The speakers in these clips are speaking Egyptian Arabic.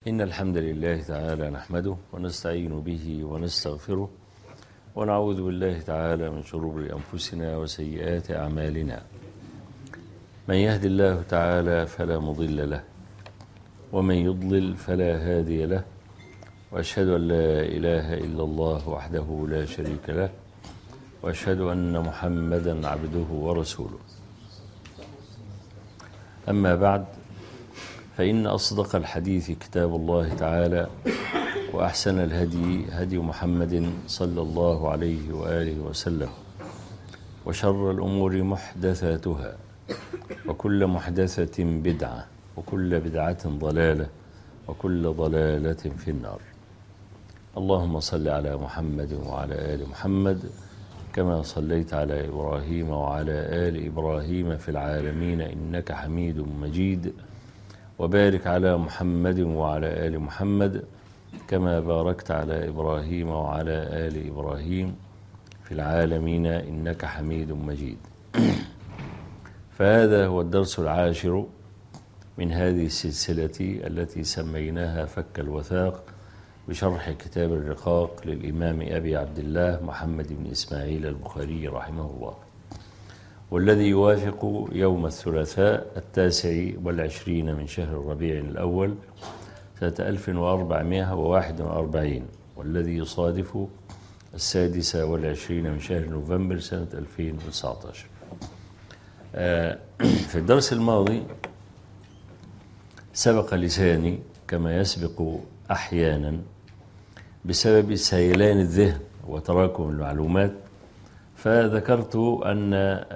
إن الحمد لله تعالى نحمده ونستعين به ونستغفره ونعوذ بالله تعالى من شرور أنفسنا وسيئات أعمالنا من يهد الله تعالى فلا مضل له ومن يضلل فلا هادي له وأشهد أن لا إله إلا الله وحده لا شريك له وأشهد أن محمدا عبده ورسوله أما بعد فإن أصدق الحديث كتاب الله تعالى وأحسن الهدي هدي محمد صلى الله عليه وآله وسلم وشر الأمور محدثاتها وكل محدثة بدعة وكل بدعة ضلالة وكل ضلالة في النار اللهم صل على محمد وعلى آل محمد كما صليت على إبراهيم وعلى آل إبراهيم في العالمين إنك حميد مجيد وبارك على محمد وعلى آل محمد كما باركت على إبراهيم وعلى آل إبراهيم في العالمين إنك حميد مجيد فهذا هو الدرس العاشر من هذه السلسلة التي سميناها فك الوثاق بشرح كتاب الرقاق للإمام أبي عبد الله محمد بن إسماعيل البخاري رحمه الله والذي يوافق يوم الثلاثاء التاسع والعشرين من شهر الربيع الأول سنة 1441 والذي يصادف السادس والعشرين من شهر نوفمبر سنة 2019 في الدرس الماضي سبق لساني كما يسبق أحيانا بسبب سيلان الذهن وتراكم المعلومات فذكرت أن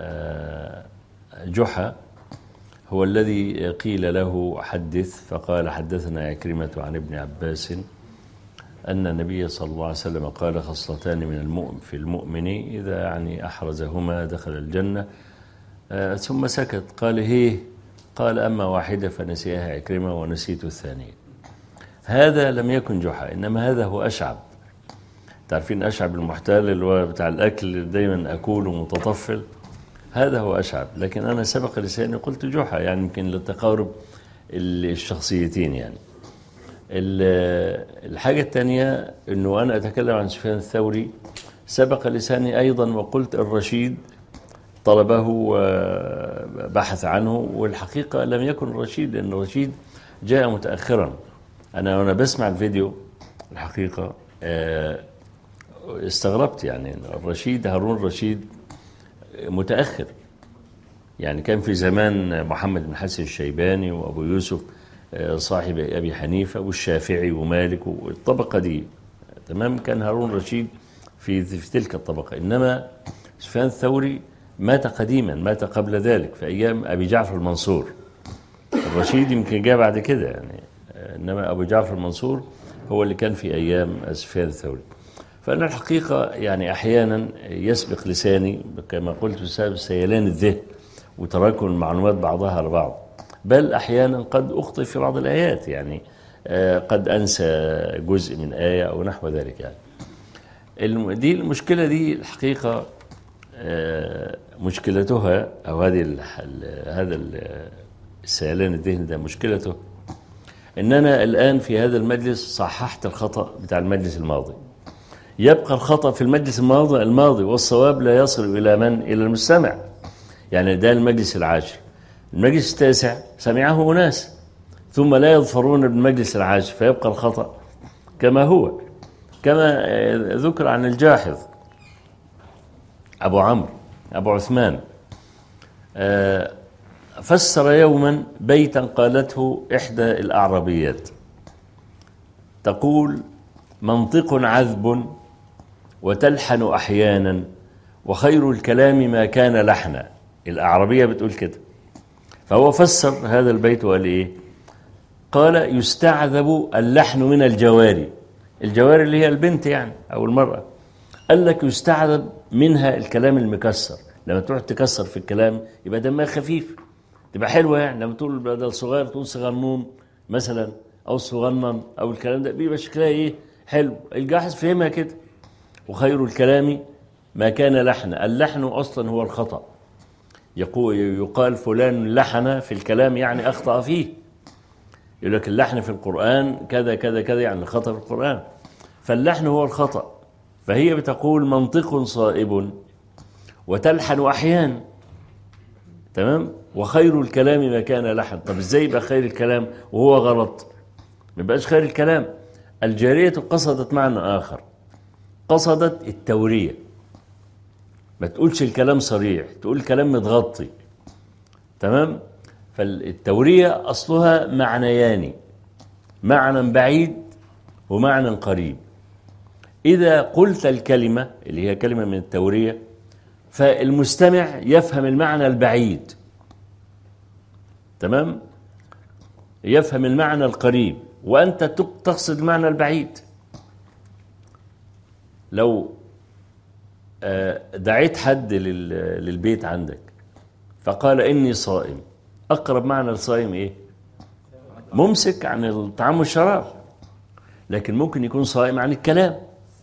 جحا هو الذي قيل له حدث فقال حدثنا عكرمة عن ابن عباس أن النبي صلى الله عليه وسلم قال خصلتان من المؤمن في المؤمن إذا يعني أحرزهما دخل الجنة ثم سكت قال هيه قال أما واحدة فنسيها عكرمة ونسيت الثانية هذا لم يكن جحا إنما هذا هو أشعب تعرفين أشعب المحتال اللي هو بتاع الأكل دايما أكول ومتطفل هذا هو أشعب لكن أنا سبق لساني قلت جحا يعني يمكن للتقارب الشخصيتين يعني الحاجة الثانية أنه أنا أتكلم عن سفيان الثوري سبق لساني أيضا وقلت الرشيد طلبه وبحث عنه والحقيقة لم يكن الرشيد لأن الرشيد جاء متأخرا أنا وأنا بسمع الفيديو الحقيقة استغربت يعني الرشيد هارون الرشيد متأخر يعني كان في زمان محمد بن حسن الشيباني وأبو يوسف صاحب أبي حنيفة والشافعي ومالك والطبقة دي تمام كان هارون الرشيد في, في تلك الطبقة إنما سفيان الثوري مات قديما مات قبل ذلك في أيام أبي جعفر المنصور الرشيد يمكن جاء بعد كده يعني إنما أبو جعفر المنصور هو اللي كان في أيام سفيان الثوري فأنا الحقيقة يعني أحيانا يسبق لساني كما قلت بسبب سيلان الذهن وتراكم المعلومات بعضها على بعض بل أحيانا قد أخطئ في بعض الآيات يعني قد أنسى جزء من آية أو نحو ذلك يعني دي المشكلة دي الحقيقة مشكلتها أو هذه هذا السيلان الذهن ده مشكلته ان انا الان في هذا المجلس صححت الخطا بتاع المجلس الماضي يبقى الخطا في المجلس الماضي الماضي والصواب لا يصل الى من الى المستمع يعني ده المجلس العاشر المجلس التاسع سمعه اناس ثم لا يظفرون بالمجلس العاشر فيبقى الخطا كما هو كما ذكر عن الجاحظ ابو عمرو ابو عثمان آه فسر يوما بيتا قالته إحدى الأعربيات تقول منطق عذب وتلحن أحيانا وخير الكلام ما كان لحنا الأعربية بتقول كده فهو فسر هذا البيت وقال إيه قال يستعذب اللحن من الجواري الجواري اللي هي البنت يعني أو المرأة قال لك يستعذب منها الكلام المكسر لما تروح تكسر في الكلام يبقى دمها خفيف تبقى حلوه يعني لما تقول بدل صغير تقول صغنون مثلا او صغنن او الكلام ده بيبقى شكلها ايه حلو الجاحظ فهمها كده وخير الكلام ما كان لحنا اللحن اصلا هو الخطا يقول يقال فلان لحن في الكلام يعني اخطا فيه يقول لك اللحن في القرآن كذا كذا كذا يعني خطأ في القرآن فاللحن هو الخطأ فهي بتقول منطق صائب وتلحن أحيان تمام وخير الكلام ما كان لحن طب ازاي يبقى خير الكلام وهو غلط ما يبقاش خير الكلام الجارية قصدت معنى آخر قصدت التورية ما تقولش الكلام صريح تقول كلام متغطي تمام فالتورية أصلها معنيان معنى بعيد ومعنى قريب إذا قلت الكلمة اللي هي كلمة من التورية فالمستمع يفهم المعنى البعيد تمام يفهم المعنى القريب وأنت تقصد المعنى البعيد لو دعيت حد للبيت عندك فقال إني صائم أقرب معنى الصائم إيه ممسك عن الطعام والشراب لكن ممكن يكون صائم عن الكلام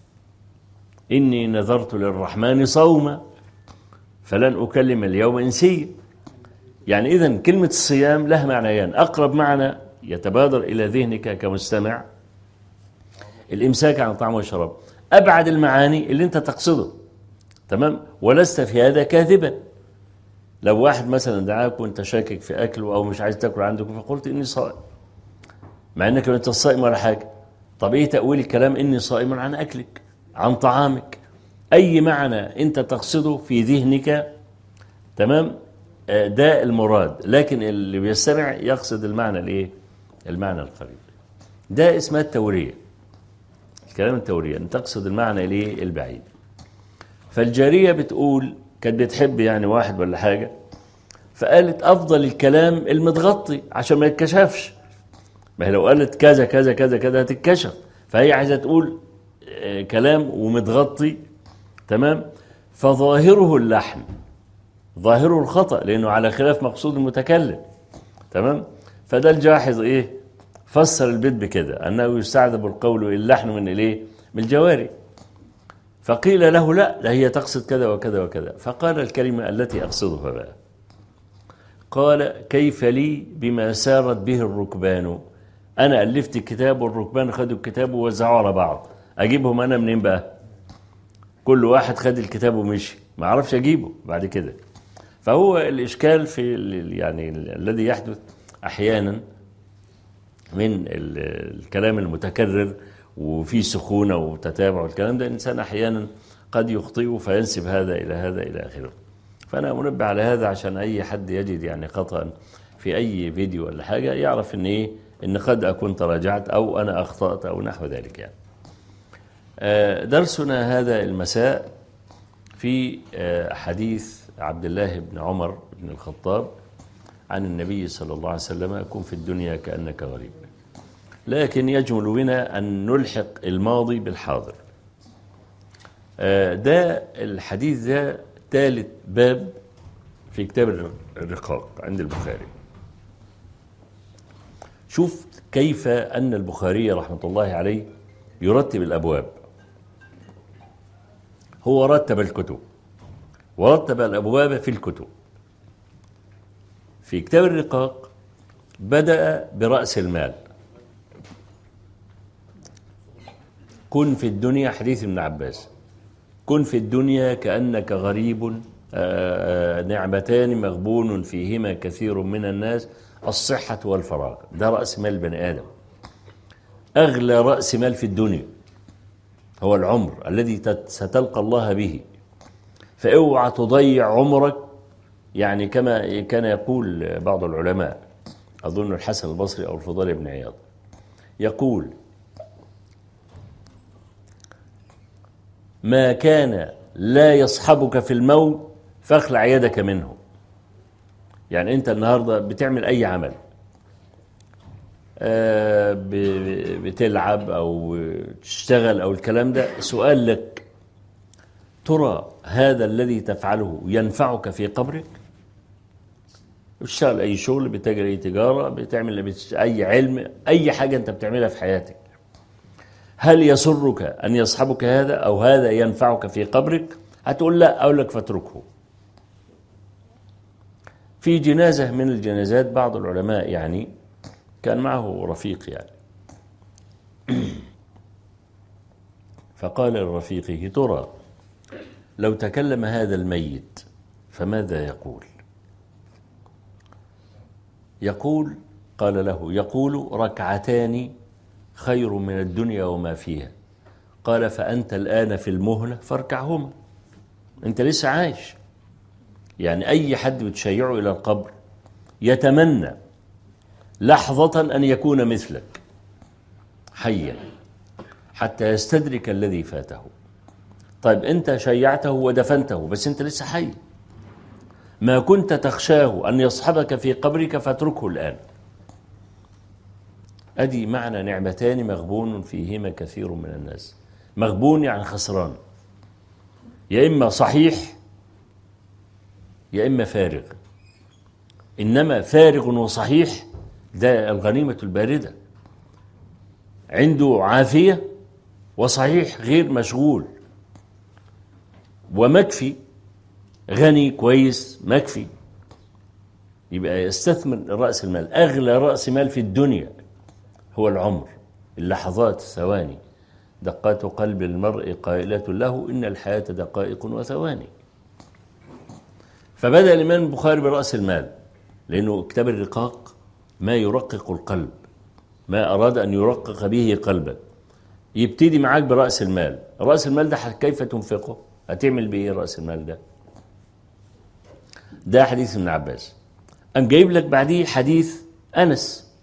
إني نذرت للرحمن صوما فلن أكلم اليوم إنسيا يعني إذا كلمة الصيام لها معنيان أقرب معنى يتبادر إلى ذهنك كمستمع الإمساك عن الطعام والشراب أبعد المعاني اللي أنت تقصده تمام ولست في هذا كاذبا لو واحد مثلا دعاك وانت شاكك في اكله او مش عايز تاكل عندك فقلت اني صائم مع انك انت صائم ولا حاجه طب ايه تاويل الكلام اني صائم عن اكلك عن طعامك اي معنى انت تقصده في ذهنك تمام ده المراد لكن اللي بيستمع يقصد المعنى الايه المعنى القريب ده اسمها التوريه الكلام التوريه ان تقصد المعنى الايه البعيد فالجاريه بتقول كانت بتحب يعني واحد ولا حاجة فقالت أفضل الكلام المتغطي عشان ما يتكشفش ما هي لو قالت كذا كذا كذا كذا هتتكشف فهي عايزة تقول كلام ومتغطي تمام فظاهره اللحن ظاهره الخطأ لأنه على خلاف مقصود المتكلم تمام فده الجاحظ إيه فسر البيت بكده أنه يستعذب القول اللحن من الإيه من الجواري فقيل له لا لا هي تقصد كذا وكذا وكذا فقال الكلمة التي أقصدها بقى قال كيف لي بما سارت به الركبان أنا ألفت الكتاب والركبان خدوا الكتاب ووزعوه على بعض أجيبهم أنا منين بقى كل واحد خد الكتاب ومشي ما أعرفش أجيبه بعد كده فهو الإشكال في يعني الذي يحدث أحيانا من الكلام المتكرر وفي سخونة وتتابع والكلام ده الإنسان أحيانا قد يخطئ فينسب هذا إلى هذا إلى آخره فأنا منبه على هذا عشان أي حد يجد يعني خطأ في أي فيديو ولا حاجة يعرف إن إيه إن قد أكون تراجعت أو أنا أخطأت أو نحو ذلك يعني درسنا هذا المساء في حديث عبد الله بن عمر بن الخطاب عن النبي صلى الله عليه وسلم كن في الدنيا كأنك غريب لكن يجمل بنا أن نلحق الماضي بالحاضر ده الحديث ده ثالث باب في كتاب الرقاق عند البخاري شوف كيف أن البخاري رحمة الله عليه يرتب الأبواب هو رتب الكتب ورتب الأبواب في الكتب في كتاب الرقاق بدأ برأس المال كن في الدنيا حديث ابن عباس كن في الدنيا كأنك غريب نعمتان مغبون فيهما كثير من الناس الصحة والفراغ ده رأس مال بني آدم أغلى رأس مال في الدنيا هو العمر الذي ستلقى الله به فاوعى تضيع عمرك يعني كما كان يقول بعض العلماء أظن الحسن البصري أو الفضيل بن عياض يقول ما كان لا يصحبك في الموت فاخلع يدك منه يعني انت النهارده بتعمل اي عمل بتلعب او تشتغل او الكلام ده سؤال لك ترى هذا الذي تفعله ينفعك في قبرك بتشتغل اي شغل بتجري اي تجاره بتعمل اي علم اي حاجه انت بتعملها في حياتك هل يسرك أن يصحبك هذا أو هذا ينفعك في قبرك هتقول لا أقول لك فاتركه في جنازة من الجنازات بعض العلماء يعني كان معه رفيق يعني فقال لرفيقه ترى لو تكلم هذا الميت فماذا يقول يقول قال له يقول ركعتان خير من الدنيا وما فيها قال فأنت الآن في المهلة فاركعهما أنت لسه عايش يعني أي حد بتشيعه إلى القبر يتمنى لحظة أن يكون مثلك حيا حتى يستدرك الذي فاته طيب أنت شيعته ودفنته بس أنت لسه حي ما كنت تخشاه أن يصحبك في قبرك فاتركه الآن أدي معنى نعمتان مغبون فيهما كثير من الناس مغبون يعني خسران يا إما صحيح يا إما فارغ إنما فارغ وصحيح ده الغنيمة الباردة عنده عافية وصحيح غير مشغول ومكفي غني كويس مكفي يبقى يستثمر رأس المال أغلى رأس مال في الدنيا هو العمر اللحظات الثواني دقات قلب المرء قائلة له إن الحياة دقائق وثواني فبدأ الإمام البخاري برأس المال لأنه كتاب الرقاق ما يرقق القلب ما أراد أن يرقق به قلبا يبتدي معاك برأس المال رأس المال ده كيف تنفقه هتعمل بإيه رأس المال ده ده حديث ابن عباس أم جايب لك بعديه حديث أنس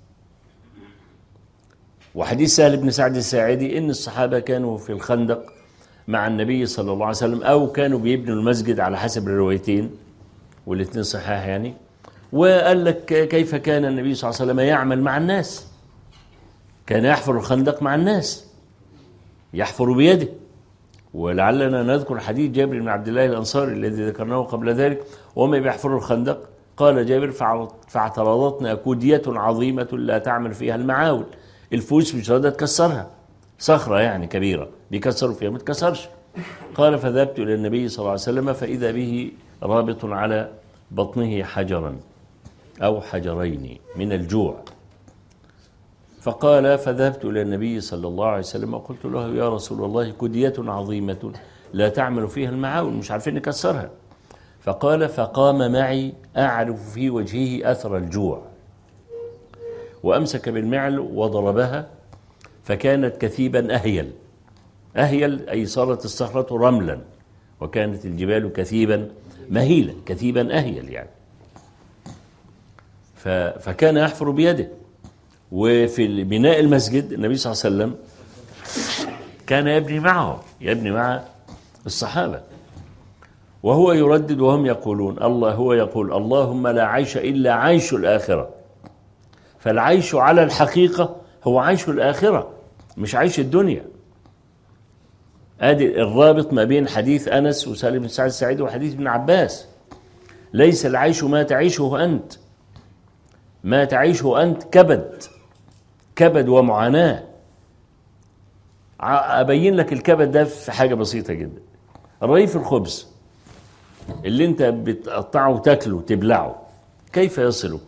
وحديث سهل بن سعد الساعدي إن الصحابة كانوا في الخندق مع النبي صلى الله عليه وسلم أو كانوا بيبنوا المسجد على حسب الروايتين والاثنين صحاح يعني وقال لك كيف كان النبي صلى الله عليه وسلم يعمل مع الناس كان يحفر الخندق مع الناس يحفر بيده ولعلنا نذكر حديث جابر بن عبد الله الأنصاري الذي ذكرناه قبل ذلك وهم بيحفروا الخندق قال جابر فاعترضتنا كودية عظيمة لا تعمل فيها المعاول الفوس مش راضية تكسرها صخرة يعني كبيرة بيكسروا فيها ما تكسرش قال فذهبت إلى النبي صلى الله عليه وسلم فإذا به رابط على بطنه حجرا أو حجرين من الجوع فقال فذهبت إلى النبي صلى الله عليه وسلم وقلت له يا رسول الله كدية عظيمة لا تعمل فيها المعاول مش عارفين نكسرها فقال فقام معي أعرف في وجهه أثر الجوع وأمسك بالمعل وضربها فكانت كثيبا أهيل أهيل أي صارت الصخرة رملا وكانت الجبال كثيبا مهيلا كثيبا أهيل يعني فكان يحفر بيده وفي بناء المسجد النبي صلى الله عليه وسلم كان يبني معه يبني مع الصحابة وهو يردد وهم يقولون الله هو يقول اللهم لا عيش إلا عيش الآخرة فالعيش على الحقيقة هو عيش الآخرة مش عيش الدنيا ادي الرابط ما بين حديث انس وسالم بن سعد السعيد وحديث ابن عباس ليس العيش ما تعيشه انت ما تعيشه انت كبد كبد ومعاناه ابين لك الكبد ده في حاجه بسيطه جدا رغيف الخبز اللي انت بتقطعه وتاكله تبلعه كيف يصلك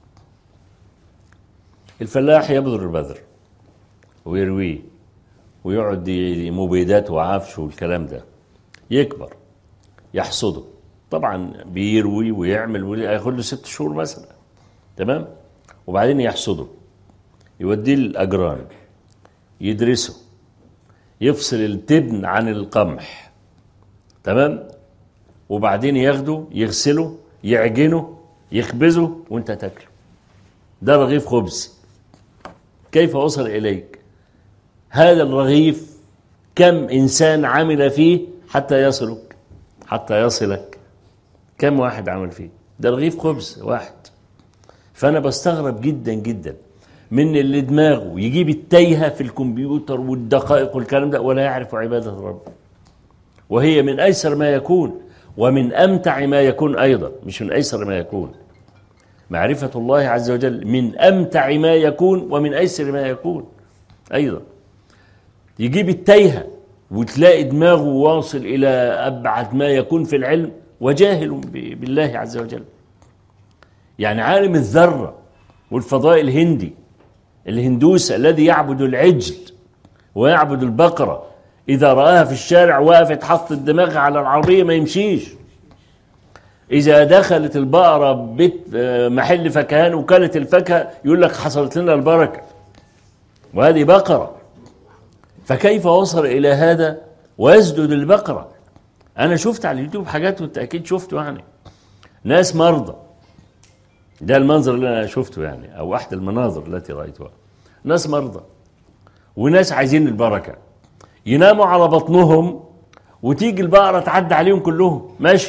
الفلاح يبذر البذر ويرويه ويقعد مبيدات وعفش والكلام ده يكبر يحصده طبعا بيروي ويعمل ياخد له ست شهور مثلا تمام وبعدين يحصده يوديه الاجران يدرسه يفصل التبن عن القمح تمام وبعدين ياخده يغسله يعجنه يخبزه وانت تاكله ده رغيف خبز كيف وصل اليك هذا الرغيف كم انسان عمل فيه حتى يصلك حتى يصلك كم واحد عمل فيه ده رغيف خبز واحد فانا بستغرب جدا جدا من اللي دماغه يجيب التايهه في الكمبيوتر والدقائق والكلام ده ولا يعرف عباده الرب وهي من ايسر ما يكون ومن امتع ما يكون ايضا مش من ايسر ما يكون معرفه الله عز وجل من امتع ما يكون ومن ايسر ما يكون ايضا يجيب التايهه وتلاقي دماغه واصل الى ابعد ما يكون في العلم وجاهل بالله عز وجل يعني عالم الذره والفضاء الهندي الهندوس الذي يعبد العجل ويعبد البقرة إذا رآها في الشارع وقفت حطت دماغها على العربية ما يمشيش إذا دخلت البقرة بيت آه، محل فكهان وكلت الفاكهة يقول لك حصلت لنا البركة وهذه بقرة فكيف وصل إلى هذا ويسجد البقرة أنا شفت على اليوتيوب حاجات وأنت أكيد شفته يعني ناس مرضى ده المنظر اللي أنا شفته يعني أو أحد المناظر التي رأيتها ناس مرضى وناس عايزين البركة يناموا على بطنهم وتيجي البقرة تعدي عليهم كلهم ماشي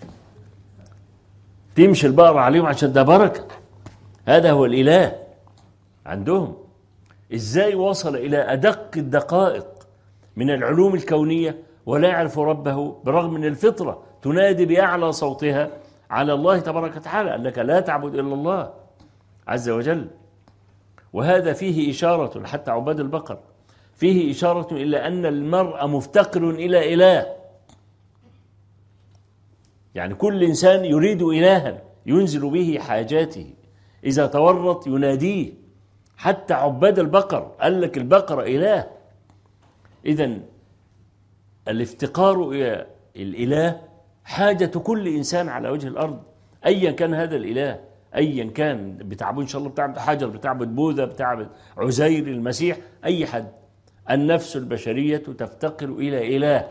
تمشي البقرة عليهم عشان ده بركة هذا هو الإله عندهم إزاي وصل إلى أدق الدقائق من العلوم الكونية ولا يعرف ربه برغم من الفطرة تنادي بأعلى صوتها على الله تبارك وتعالى أنك لا تعبد إلا الله عز وجل وهذا فيه إشارة حتى عباد البقر فيه إشارة إلى أن المرء مفتقر إلى إله يعني كل إنسان يريد إلها ينزل به حاجاته إذا تورط يناديه حتى عباد البقر قال لك البقرة إله إذا الافتقار إلى الإله حاجة كل إنسان على وجه الأرض أيا كان هذا الإله أيا كان بتعبد إن شاء الله بتعبد حجر بتعبد بوذا بتعبد عزير المسيح أي حد النفس البشرية تفتقر إلى إله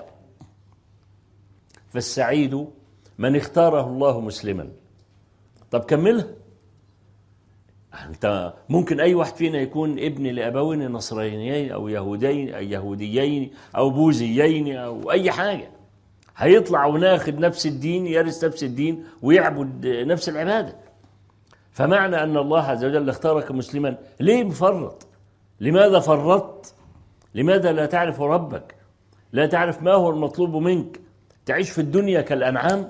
فالسعيد من اختاره الله مسلما طب كملها انت ممكن اي واحد فينا يكون ابن لابوين نصرانيين او يهودين أو يهوديين او بوذيين او اي حاجه هيطلع وناخد نفس الدين يرث نفس الدين ويعبد نفس العباده فمعنى ان الله عز وجل اختارك مسلما ليه مفرط لماذا فرطت لماذا لا تعرف ربك لا تعرف ما هو المطلوب منك تعيش في الدنيا كالانعام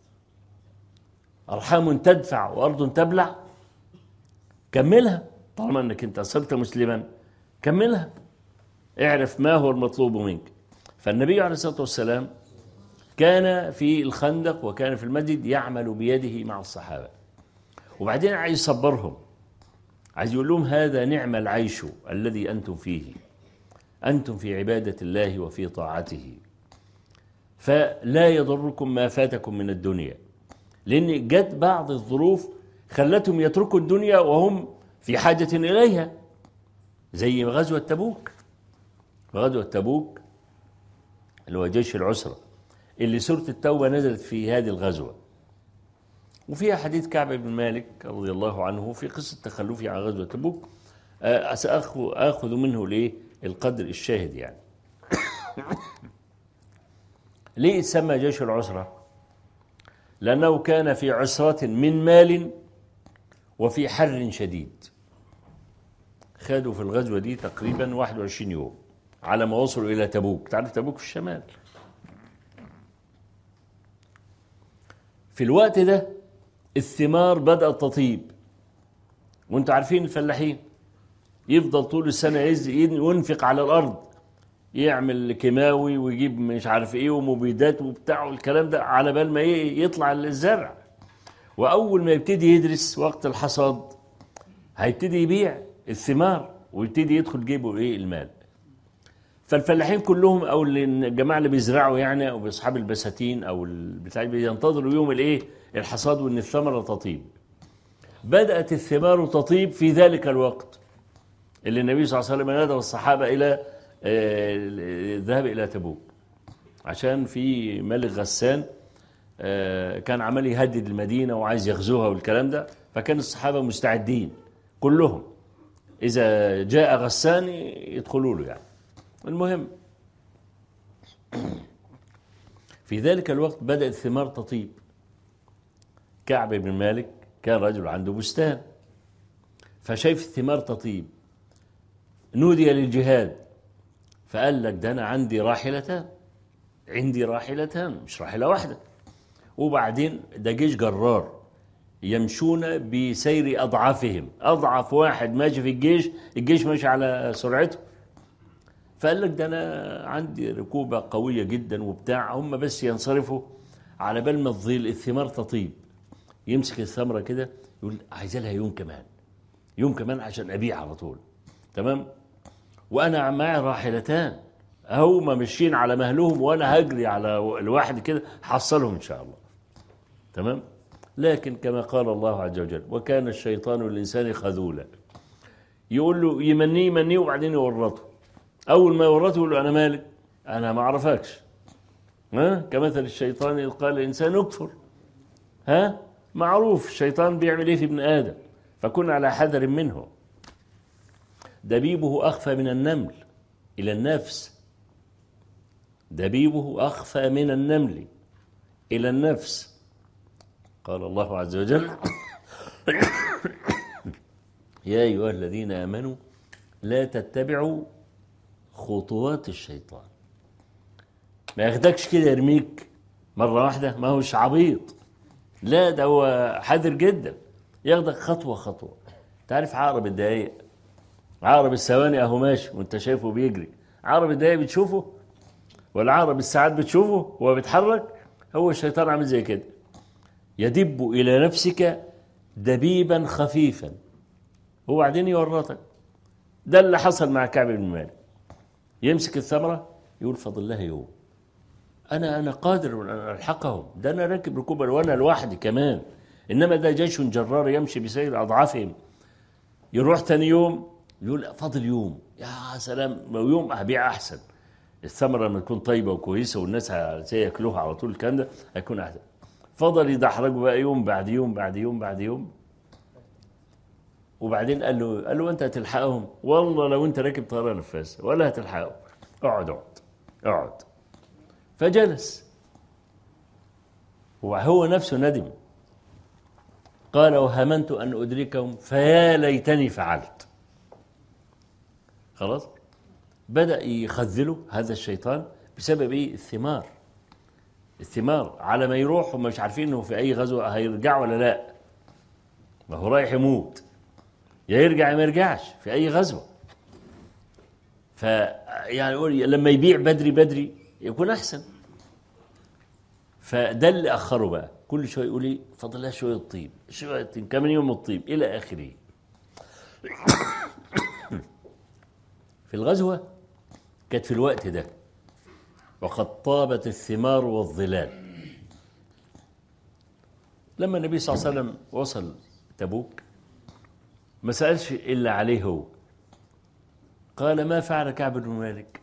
ارحام تدفع وارض تبلع كملها طالما انك انت صرت مسلما كملها اعرف ما هو المطلوب منك فالنبي عليه الصلاه والسلام كان في الخندق وكان في المسجد يعمل بيده مع الصحابه وبعدين عايز يصبرهم عايز يقول لهم هذا نعم العيش الذي انتم فيه انتم في عباده الله وفي طاعته فلا يضركم ما فاتكم من الدنيا لان جت بعض الظروف خلتهم يتركوا الدنيا وهم في حاجة إليها زي غزوة تبوك غزوة تبوك اللي هو جيش العسرة اللي سورة التوبة نزلت في هذه الغزوة وفيها حديث كعب بن مالك رضي الله عنه في قصة تخلفه عن غزوة تبوك آه، سأخذ منه ليه القدر الشاهد يعني ليه سمى جيش العسرة لأنه كان في عسرة من مال وفي حر شديد خدوا في الغزوة دي تقريبا 21 يوم على ما وصلوا إلى تبوك تعرف تبوك في الشمال في الوقت ده الثمار بدأت تطيب وانتم عارفين الفلاحين يفضل طول السنة ينفق على الأرض يعمل كيماوي ويجيب مش عارف ايه ومبيدات وبتاع والكلام ده على بال ما ايه يطلع الزرع وأول ما يبتدي يدرس وقت الحصاد هيبتدي يبيع الثمار ويبتدي يدخل جيبه ايه المال فالفلاحين كلهم او الجماعه اللي بيزرعوا يعني او اصحاب البساتين او البتاع بينتظروا يوم الايه الحصاد وان الثمره تطيب بدات الثمار تطيب في ذلك الوقت اللي النبي صلى الله عليه وسلم نادى الصحابه الى آه، الذهاب الى تبوك عشان في ملك غسان آه، كان عمال يهدد المدينة وعايز يغزوها والكلام ده فكان الصحابة مستعدين كلهم إذا جاء غسان يدخلوا له يعني المهم في ذلك الوقت بدأت الثمار تطيب كعب بن مالك كان رجل عنده بستان فشايف الثمار تطيب نودي للجهاد فقال لك ده أنا عندي راحلتان عندي راحلتان مش راحلة واحدة وبعدين ده جيش جرار يمشون بسير أضعافهم أضعف واحد ماشي في الجيش الجيش ماشي على سرعته فقال لك ده أنا عندي ركوبة قوية جدا وبتاع هم بس ينصرفوا على بال ما الظل الثمار تطيب يمسك الثمرة كده يقول عايز لها يوم كمان يوم كمان عشان أبيع على طول تمام وانا معي راحلتان هما ماشيين على مهلهم وانا هجري على الواحد كده حصلهم ان شاء الله تمام لكن كما قال الله عز وجل وكان الشيطان للانسان خذولا يقول له يمنيه يمنيه وبعدين يورطه اول ما يورطه يقول له انا مالك انا ما اعرفكش ها كمثل الشيطان اذ قال الانسان اكفر ها معروف الشيطان بيعمل ايه في ابن ادم فكن على حذر منه دبيبه اخفى من النمل الى النفس دبيبه اخفى من النمل الى النفس قال الله عز وجل يا ايها الذين امنوا لا تتبعوا خطوات الشيطان ما ياخدكش كده يرميك مرة واحدة ما هوش عبيط لا ده هو حذر جدا ياخدك خطوة خطوة تعرف عقرب الدقايق عقرب الثواني اهو ماشي وانت شايفه بيجري عقرب الدقايق بتشوفه ولا عقرب الساعات بتشوفه وهو بيتحرك هو الشيطان عامل زي كده يدب إلى نفسك دبيبا خفيفا وبعدين يورطك ده اللي حصل مع كعب بن مالك يمسك الثمرة يقول فضل لها يوم أنا أنا قادر أن ألحقهم ده أنا راكب ركوبا وأنا لوحدي كمان إنما ده جيش جرار يمشي بسير أضعافهم يروح تاني يوم يقول فاضل يوم يا سلام لو يوم هبيع أحسن الثمرة لما تكون طيبة وكويسة والناس هياكلوها على طول الكلام ده هيكون أحسن فضل يدحرجوا بقى يوم بعد يوم بعد يوم بعد يوم وبعدين قال له قال له انت هتلحقهم والله لو انت راكب طياره نفاثه ولا هتلحقهم اقعد اقعد اقعد فجلس وهو نفسه ندم قال وهمنت ان ادركهم فيا ليتني فعلت خلاص بدا يخذله هذا الشيطان بسبب ايه الثمار الثمار على ما يروح هم مش عارفين انه في اي غزوه هيرجع ولا لا ما هو رايح يموت يا يرجع يا ما يرجعش في اي غزوه ف يعني يقول لما يبيع بدري بدري يكون احسن فده اللي اخره بقى كل شويه يقول لي فضل لها شويه طيب شويه كمان يوم الطيب الى اخره في الغزوه كانت في الوقت ده وقد طابت الثمار والظلال لما النبي صلى الله عليه وسلم وصل تبوك ما سألش إلا عليه هو قال ما فعل كعب بن مالك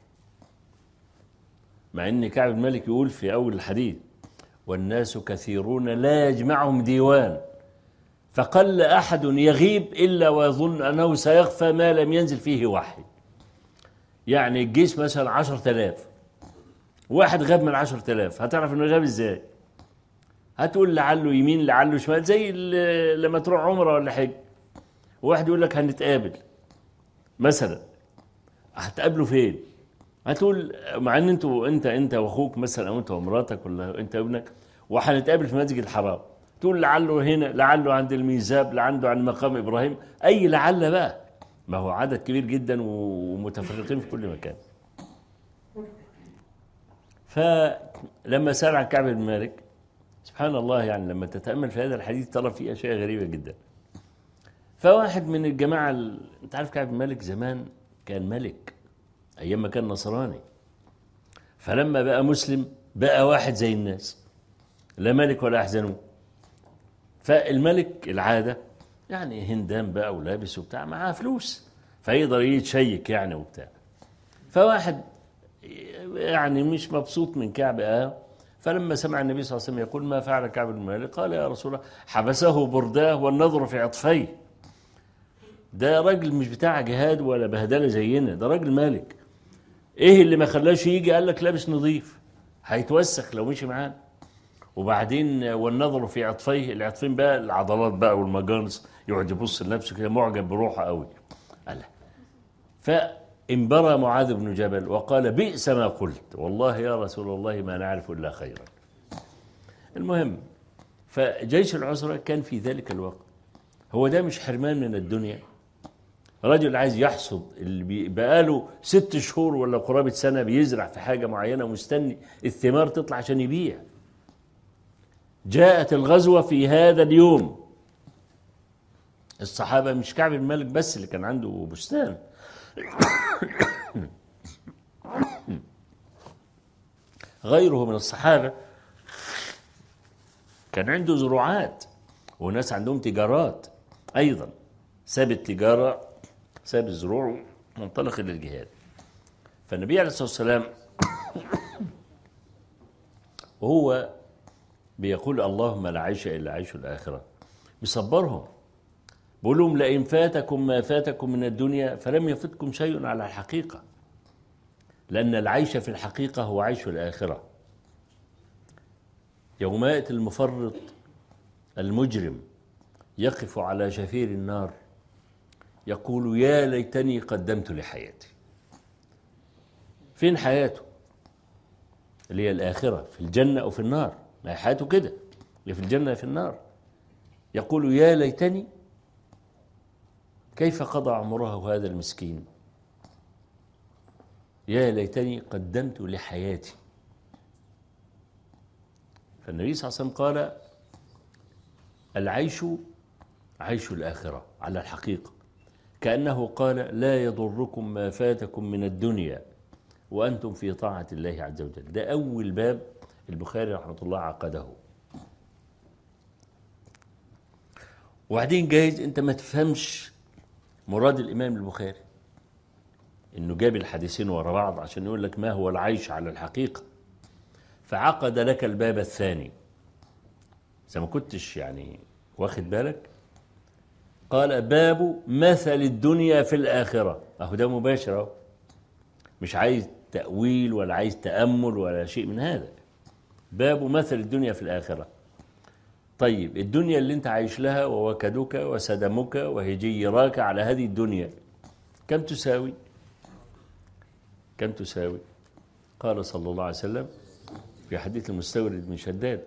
مع أن كعب بن مالك يقول في أول الحديث والناس كثيرون لا يجمعهم ديوان فقل أحد يغيب إلا ويظن أنه سيخفى ما لم ينزل فيه وحي يعني الجيش مثلا عشرة آلاف واحد غاب من عشرة آلاف هتعرف انه غاب ازاي هتقول لعله يمين لعله شمال زي لما تروح عمره ولا حج وواحد يقول لك هنتقابل مثلا هتقابله فين هتقول مع ان انتوا انت انت واخوك مثلا او انت ومراتك ولا انت وابنك وهنتقابل في مسجد الحرام تقول لعله هنا لعله عند الميزاب لعله عند مقام ابراهيم اي لعل بقى ما هو عدد كبير جدا ومتفرقين في كل مكان فلما سأل عن كعب بن مالك سبحان الله يعني لما تتأمل في هذا الحديث ترى فيه أشياء غريبة جدا فواحد من الجماعة ال... أنت عارف كعب بن مالك زمان كان ملك أيام ما كان نصراني فلما بقى مسلم بقى واحد زي الناس لا ملك ولا أحزنه فالملك العادة يعني هندام بقى ولابس وبتاع معاه فلوس فيقدر يتشيك يعني وبتاع فواحد يعني مش مبسوط من كعب آه فلما سمع النبي صلى الله عليه وسلم يقول ما فعل كعب بن مالك قال يا رسول الله حبسه برداه والنظر في عطفيه ده راجل مش بتاع جهاد ولا بهدله زينا ده راجل مالك ايه اللي ما خلاش يجي قال لك لابس نظيف هيتوسخ لو مشي معانا وبعدين والنظر في عطفيه العطفين بقى العضلات بقى والمجانس يقعد يبص لنفسه كده معجب بروحه قوي قال فانبرى معاذ بن جبل وقال بئس ما قلت والله يا رسول الله ما نعرف الا خيرا المهم فجيش العسرة كان في ذلك الوقت هو ده مش حرمان من الدنيا رجل عايز يحصد اللي بقاله ست شهور ولا قرابة سنة بيزرع في حاجة معينة ومستني الثمار تطلع عشان يبيع جاءت الغزوة في هذا اليوم الصحابة مش كعب الملك بس اللي كان عنده بستان غيره من الصحابة كان عنده زروعات وناس عندهم تجارات أيضا ساب التجارة ساب الزروع منطلق إلى الجهاد فالنبي عليه الصلاة والسلام وهو بيقول اللهم لا عيش إلا عيش الآخرة بيصبرهم بيقول لهم لئن فاتكم ما فاتكم من الدنيا فلم يفتكم شيء على الحقيقة لأن العيش في الحقيقة هو عيش الآخرة يوم يأتي المفرط المجرم يقف على شفير النار يقول يا ليتني قدمت لحياتي فين حياته اللي هي الآخرة في الجنة أو في النار ما هي حياته كده اللي في الجنة في النار يقول يا ليتني كيف قضى عمره هذا المسكين يا ليتني قدمت لحياتي فالنبي صلى الله عليه وسلم قال العيش عيش الآخرة على الحقيقة كأنه قال لا يضركم ما فاتكم من الدنيا وأنتم في طاعة الله عز وجل ده أول باب البخاري رحمة الله عقده وبعدين جايز أنت ما تفهمش مراد الإمام البخاري إنه جاب الحديثين ورا بعض عشان يقول لك ما هو العيش على الحقيقة فعقد لك الباب الثاني إذا ما كنتش يعني واخد بالك قال باب مثل الدنيا في الآخرة أهو ده مباشر أهو مش عايز تأويل ولا عايز تأمل ولا شيء من هذا باب مثل الدنيا في الآخرة طيب الدنيا اللي انت عايش لها ووكدك وسدمك وهجيراك على هذه الدنيا كم تساوي كم تساوي قال صلى الله عليه وسلم في حديث المستورد من شداد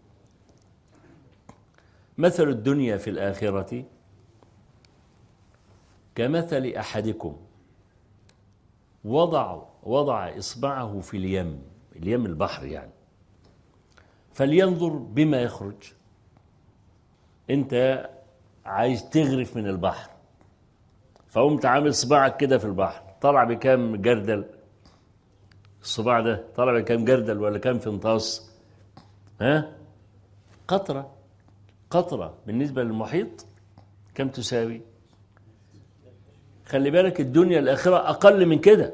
مثل الدنيا في الآخرة كمثل أحدكم وضع وضع إصبعه في اليم اليم البحر يعني فلينظر بما يخرج أنت عايز تغرف من البحر فقمت عامل صباعك كده في البحر طلع بكام جردل الصباع ده طلع بكام جردل ولا كام فنطاس ها قطرة قطرة بالنسبة للمحيط كم تساوي خلي بالك الدنيا الآخرة أقل من كده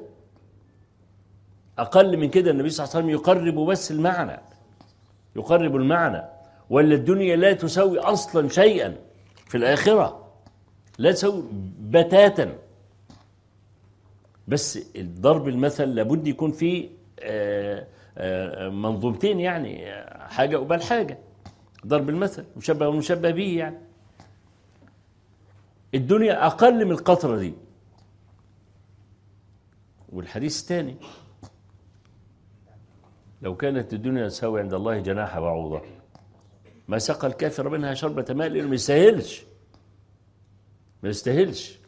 أقل من كده النبي صلى الله عليه وسلم يقرب بس المعنى يقرب المعنى ولا الدنيا لا تساوي أصلا شيئا في الآخرة لا تساوي بتاتا بس الضرب المثل لابد يكون فيه آه، آه، منظومتين يعني حاجة قبال حاجة ضرب المثل مشبه ومشبه به يعني الدنيا أقل من القطرة دي والحديث الثاني لو كانت الدنيا تساوي عند الله جناح بعوضة ما سقى الكافر منها شربة ماء لأنه ما يستاهلش ما يستاهلش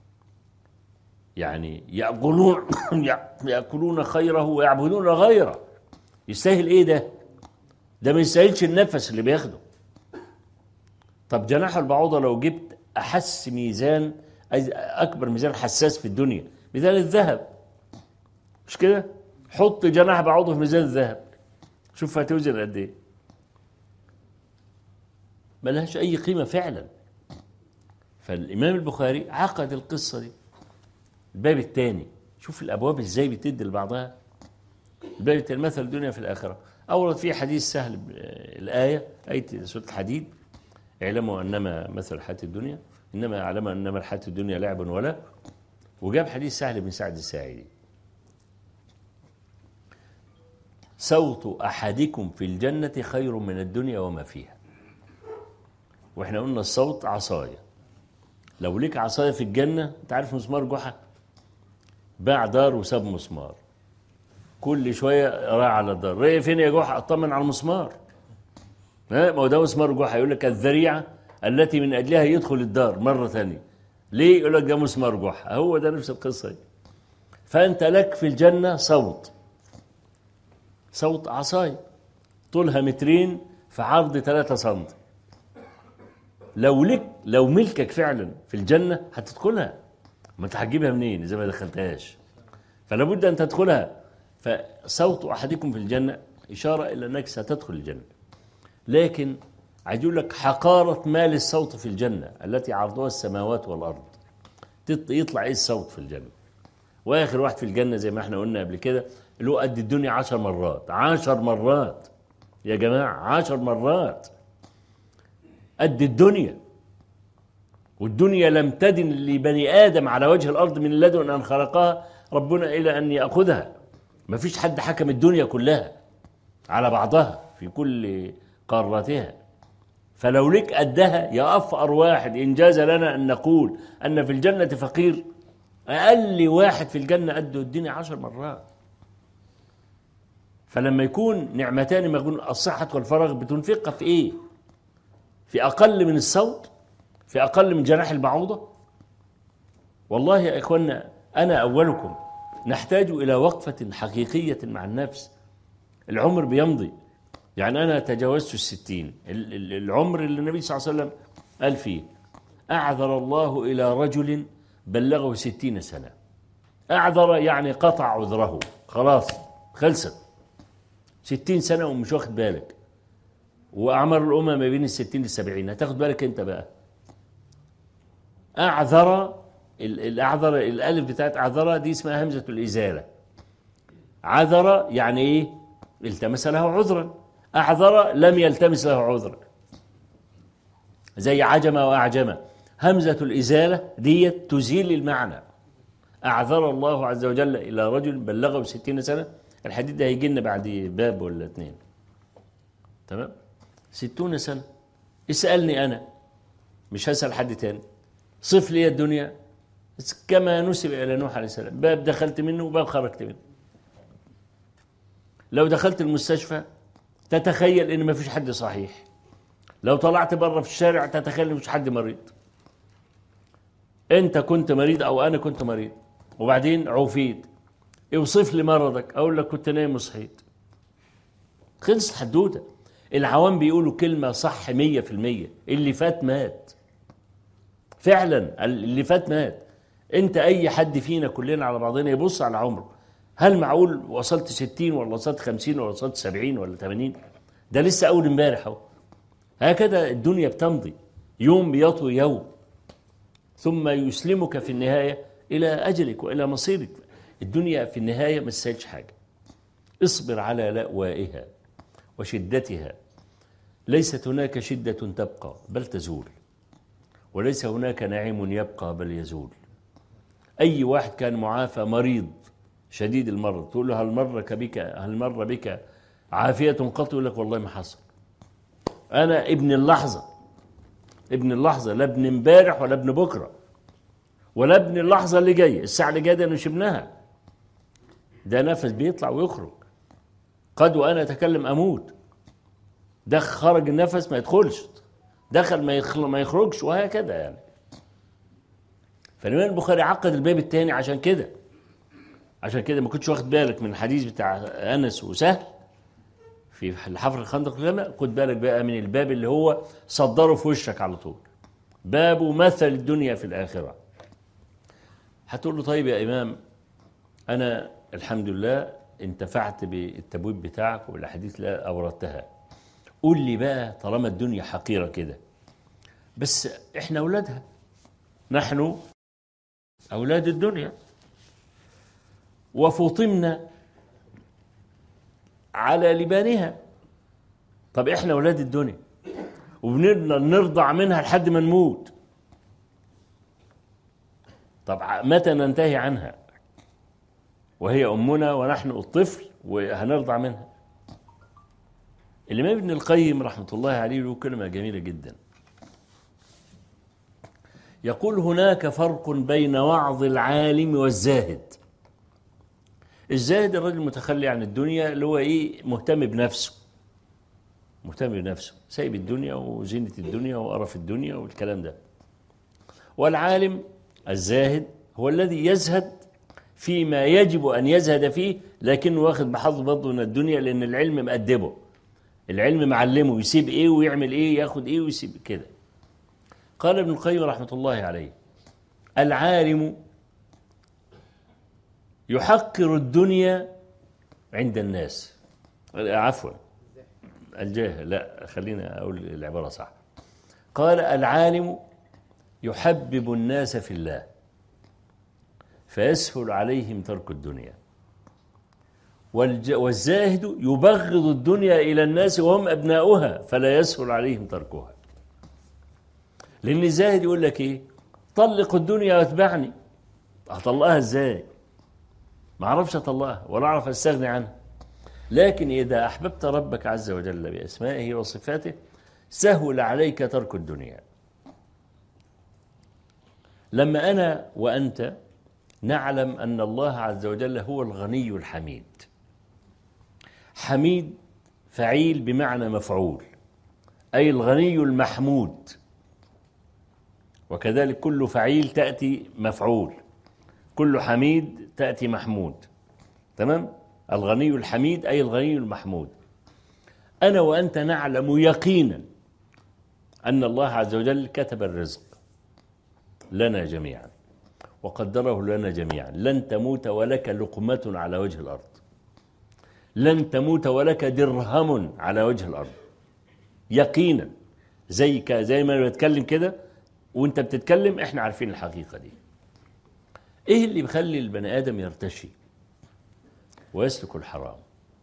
يعني يأكلون يأكلون خيره ويعبدون غيره يستاهل ايه ده؟ ده ما يستاهلش النفس اللي بياخده طب جناح البعوضة لو جبت أحس ميزان أكبر ميزان حساس في الدنيا ميزان الذهب مش كده؟ حط جناح بعوضة في ميزان الذهب شوف هتوزن قد ايه ملهاش أي قيمة فعلا فالإمام البخاري عقد القصة دي الباب الثاني شوف الأبواب إزاي بتدي لبعضها الباب الثاني مثل الدنيا في الآخرة أورد فيه حديث سهل الآية آية سورة الحديد اعلموا أنما مثل الحياة الدنيا إنما يعلم أنما الحياة الدنيا لعب ولا وجاب حديث سهل بن سعد الساعدي صوت أحدكم في الجنة خير من الدنيا وما فيها واحنا قلنا الصوت عصاية لو ليك عصاية في الجنة انت عارف مسمار جحا باع دار وساب مسمار كل شوية راح على الدار رايح فين يا جحا اطمن على المسمار ها ما هو ده مسمار جحا يقول لك الذريعة التي من أجلها يدخل الدار مرة ثانية ليه يقول لك ده مسمار جحا هو ده نفس القصة دي فأنت لك في الجنة صوت صوت عصاية طولها مترين في عرض 3 سم لو لك لو ملكك فعلا في الجنة هتدخلها ما انت هتجيبها منين اذا ما دخلتهاش فلا بد ان تدخلها فصوت احدكم في الجنه اشاره الى انك ستدخل الجنه لكن عايز يقول لك حقاره مال الصوت في الجنه التي عرضها السماوات والارض تط- يطلع ايه الصوت في الجنه واخر واحد في الجنه زي ما احنا قلنا قبل كده له قد الدنيا عشر مرات عشر مرات يا جماعه عشر مرات قد الدنيا والدنيا لم تدن لبني آدم على وجه الأرض من لدن أن خلقها ربنا إلى أن يأخذها ما فيش حد حكم الدنيا كلها على بعضها في كل قاراتها فلو لك قدها يا أفقر واحد إن جاز لنا أن نقول أن في الجنة فقير أقل واحد في الجنة قده الدنيا عشر مرات فلما يكون نعمتان مغبون الصحة والفراغ بتنفقها في إيه؟ في أقل من الصوت في أقل من جناح البعوضة والله يا إخوانا أنا أولكم نحتاج إلى وقفة حقيقية مع النفس العمر بيمضي يعني أنا تجاوزت الستين ال- ال- العمر اللي النبي صلى الله عليه وسلم قال فيه أعذر الله إلى رجل بلغه ستين سنة أعذر يعني قطع عذره خلاص خلصت ستين سنة ومش واخد بالك وأعمار الأمم ما بين الستين للسبعين هتاخد بالك أنت بقى أعذر ال- الأعذر الألف بتاعت أعذر دي اسمها همزة الإزالة عذر يعني إيه التمس له عذرا أعذر لم يلتمس له عذرا زي عجم وأعجم همزة الإزالة دي تزيل المعنى أعذر الله عز وجل إلى رجل بلغه ستين سنة الحديث ده هيجي لنا بعد باب ولا اتنين تمام ستون سنة اسألني أنا مش هسأل حد تاني صف لي الدنيا كما نسب إلى نوح عليه السلام باب دخلت منه وباب خرجت منه لو دخلت المستشفى تتخيل ان ما فيش حد صحيح لو طلعت بره في الشارع تتخيل ان مفيش حد مريض انت كنت مريض او انا كنت مريض وبعدين عوفيت اوصف لي مرضك اقول لك كنت نايم وصحيت خلصت حدوته العوام بيقولوا كلمة صح مية في المية اللي فات مات فعلا اللي فات مات انت اي حد فينا كلنا على بعضنا يبص على عمره هل معقول وصلت ستين ولا وصلت خمسين ولا وصلت سبعين ولا تمانين ده لسه اول امبارح اهو هكذا الدنيا بتمضي يوم بيطوي يوم ثم يسلمك في النهاية إلى أجلك وإلى مصيرك الدنيا في النهاية ما تستاهلش حاجة اصبر على لأوائها وشدتها ليست هناك شدة تبقى بل تزول وليس هناك نعيم يبقى بل يزول أي واحد كان معافى مريض شديد المرض تقول له هل مر بك هل مر بك عافية قط يقول لك والله ما حصل أنا ابن اللحظة ابن اللحظة لا ابن امبارح ولا ابن بكرة ولا ابن اللحظة اللي جاية الساعة اللي جاية دي أنا شبناها ده نفس بيطلع ويخرج قد وأنا أتكلم أموت ده خرج النفس ما يدخلش دخل ما يخل ما يخرجش وهكذا يعني فالإمام البخاري عقد الباب الثاني عشان كده عشان كده ما كنتش واخد بالك من الحديث بتاع أنس وسهل في الحفر الخندق لما خد بالك بقى من الباب اللي هو صدره في وشك على طول باب مثل الدنيا في الآخرة هتقول له طيب يا إمام أنا الحمد لله انتفعت بالتبويب بتاعك والأحاديث اللي أوردتها قول لي بقى طالما الدنيا حقيرة كده بس إحنا أولادها نحن أولاد الدنيا وفطمنا على لبانها طب احنا اولاد الدنيا وبنرضع منها لحد ما نموت طب متى ننتهي عنها وهي امنا ونحن الطفل وهنرضع منها الامام ابن القيم رحمه الله عليه له كلمه جميله جدا يقول هناك فرق بين وعظ العالم والزاهد الزاهد الرجل المتخلي عن الدنيا اللي هو ايه مهتم بنفسه مهتم بنفسه سايب الدنيا وزينة الدنيا وقرف الدنيا والكلام ده والعالم الزاهد هو الذي يزهد فيما يجب أن يزهد فيه لكنه واخد بحظ برضه من الدنيا لأن العلم مأدبه العلم معلمه يسيب إيه ويعمل إيه ياخد إيه ويسيب كده قال ابن القيم رحمة الله عليه العالم يحقر الدنيا عند الناس عفوا الجاهل لا خلينا أقول العبارة صح قال العالم يحبب الناس في الله فيسهل عليهم ترك الدنيا والج- والزاهد يبغض الدنيا إلى الناس وهم أبناؤها فلا يسهل عليهم تركها لأن الزاهد يقول لك إيه طلق الدنيا واتبعني هطلقها إزاي ما أعرفش أطلقها ولا أعرف أستغني عنها لكن إذا أحببت ربك عز وجل بأسمائه وصفاته سهل عليك ترك الدنيا لما أنا وأنت نعلم أن الله عز وجل هو الغني الحميد حميد فعيل بمعنى مفعول أي الغني المحمود وكذلك كل فعيل تأتي مفعول كل حميد تأتي محمود تمام الغني الحميد أي الغني المحمود أنا وأنت نعلم يقينا أن الله عز وجل كتب الرزق لنا جميعا وقدره لنا جميعا لن تموت ولك لقمة على وجه الأرض لن تموت ولك درهم على وجه الأرض يقينا زي ك- زي ما أنا بتكلم كده وانت بتتكلم احنا عارفين الحقيقة دي ايه اللي بيخلي البني آدم يرتشي ويسلك الحرام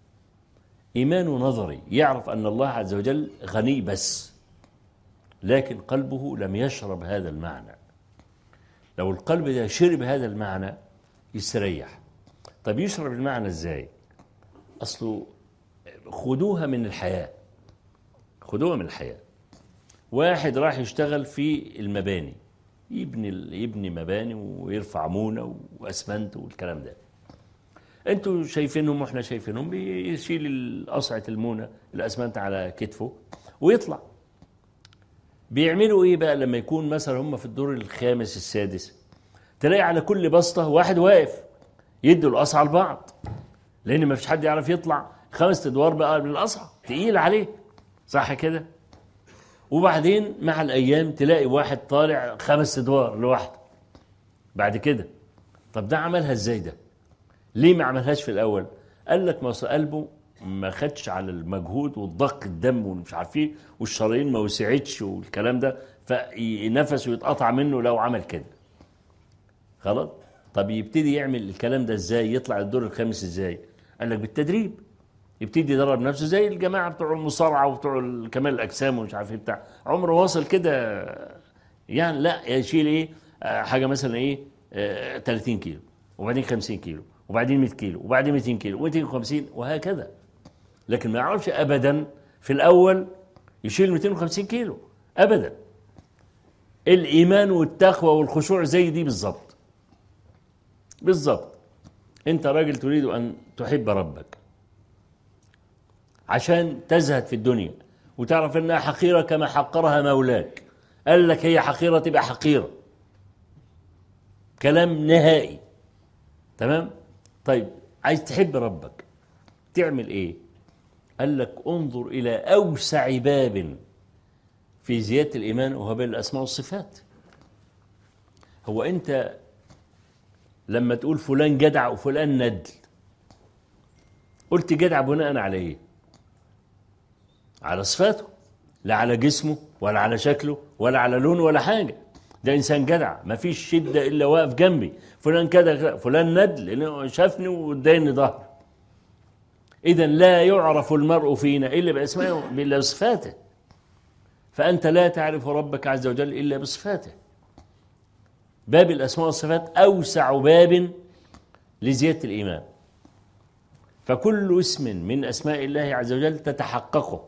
إيمان نظري يعرف أن الله عز وجل غني بس لكن قلبه لم يشرب هذا المعنى لو القلب ده شرب هذا المعنى يستريح طب يشرب المعنى ازاي اصله خدوها من الحياة خدوها من الحياة واحد راح يشتغل في المباني يبني يبني مباني ويرفع مونة واسمنت والكلام ده انتوا شايفينهم واحنا شايفينهم بيشيل قصعة المونة الاسمنت على كتفه ويطلع بيعملوا ايه بقى لما يكون مثلا هم في الدور الخامس السادس تلاقي على كل بسطة واحد واقف يدوا القصعة لبعض لان ما فيش حد يعرف يطلع خمس ادوار بقى من القصعة تقيل عليه صح كده وبعدين مع الايام تلاقي واحد طالع خمس ادوار لوحده بعد كده طب ده عملها ازاي ده ليه ما عملهاش في الاول قال لك ما أصل قلبه ما خدش على المجهود والضخ الدم ومش عارف ايه والشرايين ما وسعتش والكلام ده فنفسه يتقطع منه لو عمل كده خلاص طب يبتدي يعمل الكلام ده ازاي يطلع الدور الخامس ازاي قال لك بالتدريب يبتدي يدرب نفسه زي الجماعه بتوع المصارعه وبتوع كمال الاجسام ومش عارف ايه بتاع عمره واصل كده يعني لا يشيل ايه آه، حاجه مثلا ايه آه، 30 كيلو وبعدين 50 كيلو وبعدين 100 كيلو وبعدين 200 كيلو و250 وهكذا لكن ما يعرفش ابدا في الاول يشيل 250 كيلو ابدا الايمان والتقوى والخشوع زي دي بالظبط بالظبط انت راجل تريد ان تحب ربك عشان تزهد في الدنيا وتعرف انها حقيره كما حقرها مولاك قال لك هي حقيره تبقى حقيره كلام نهائي تمام طيب عايز تحب ربك تعمل ايه قال لك انظر الى اوسع باب في زياده الايمان وهو بين الاسماء والصفات هو انت لما تقول فلان جدع وفلان ندل قلت جدع بناء على ايه على صفاته لا على جسمه ولا على شكله ولا على لونه ولا حاجه ده انسان جدع ما فيش شده الا واقف جنبي فلان كده فلان ندل لانه شافني واداني ظهر اذا لا يعرف المرء فينا الا باسمائه الا بصفاته فانت لا تعرف ربك عز وجل الا بصفاته باب الاسماء والصفات اوسع باب لزياده الايمان فكل اسم من اسماء الله عز وجل تتحققه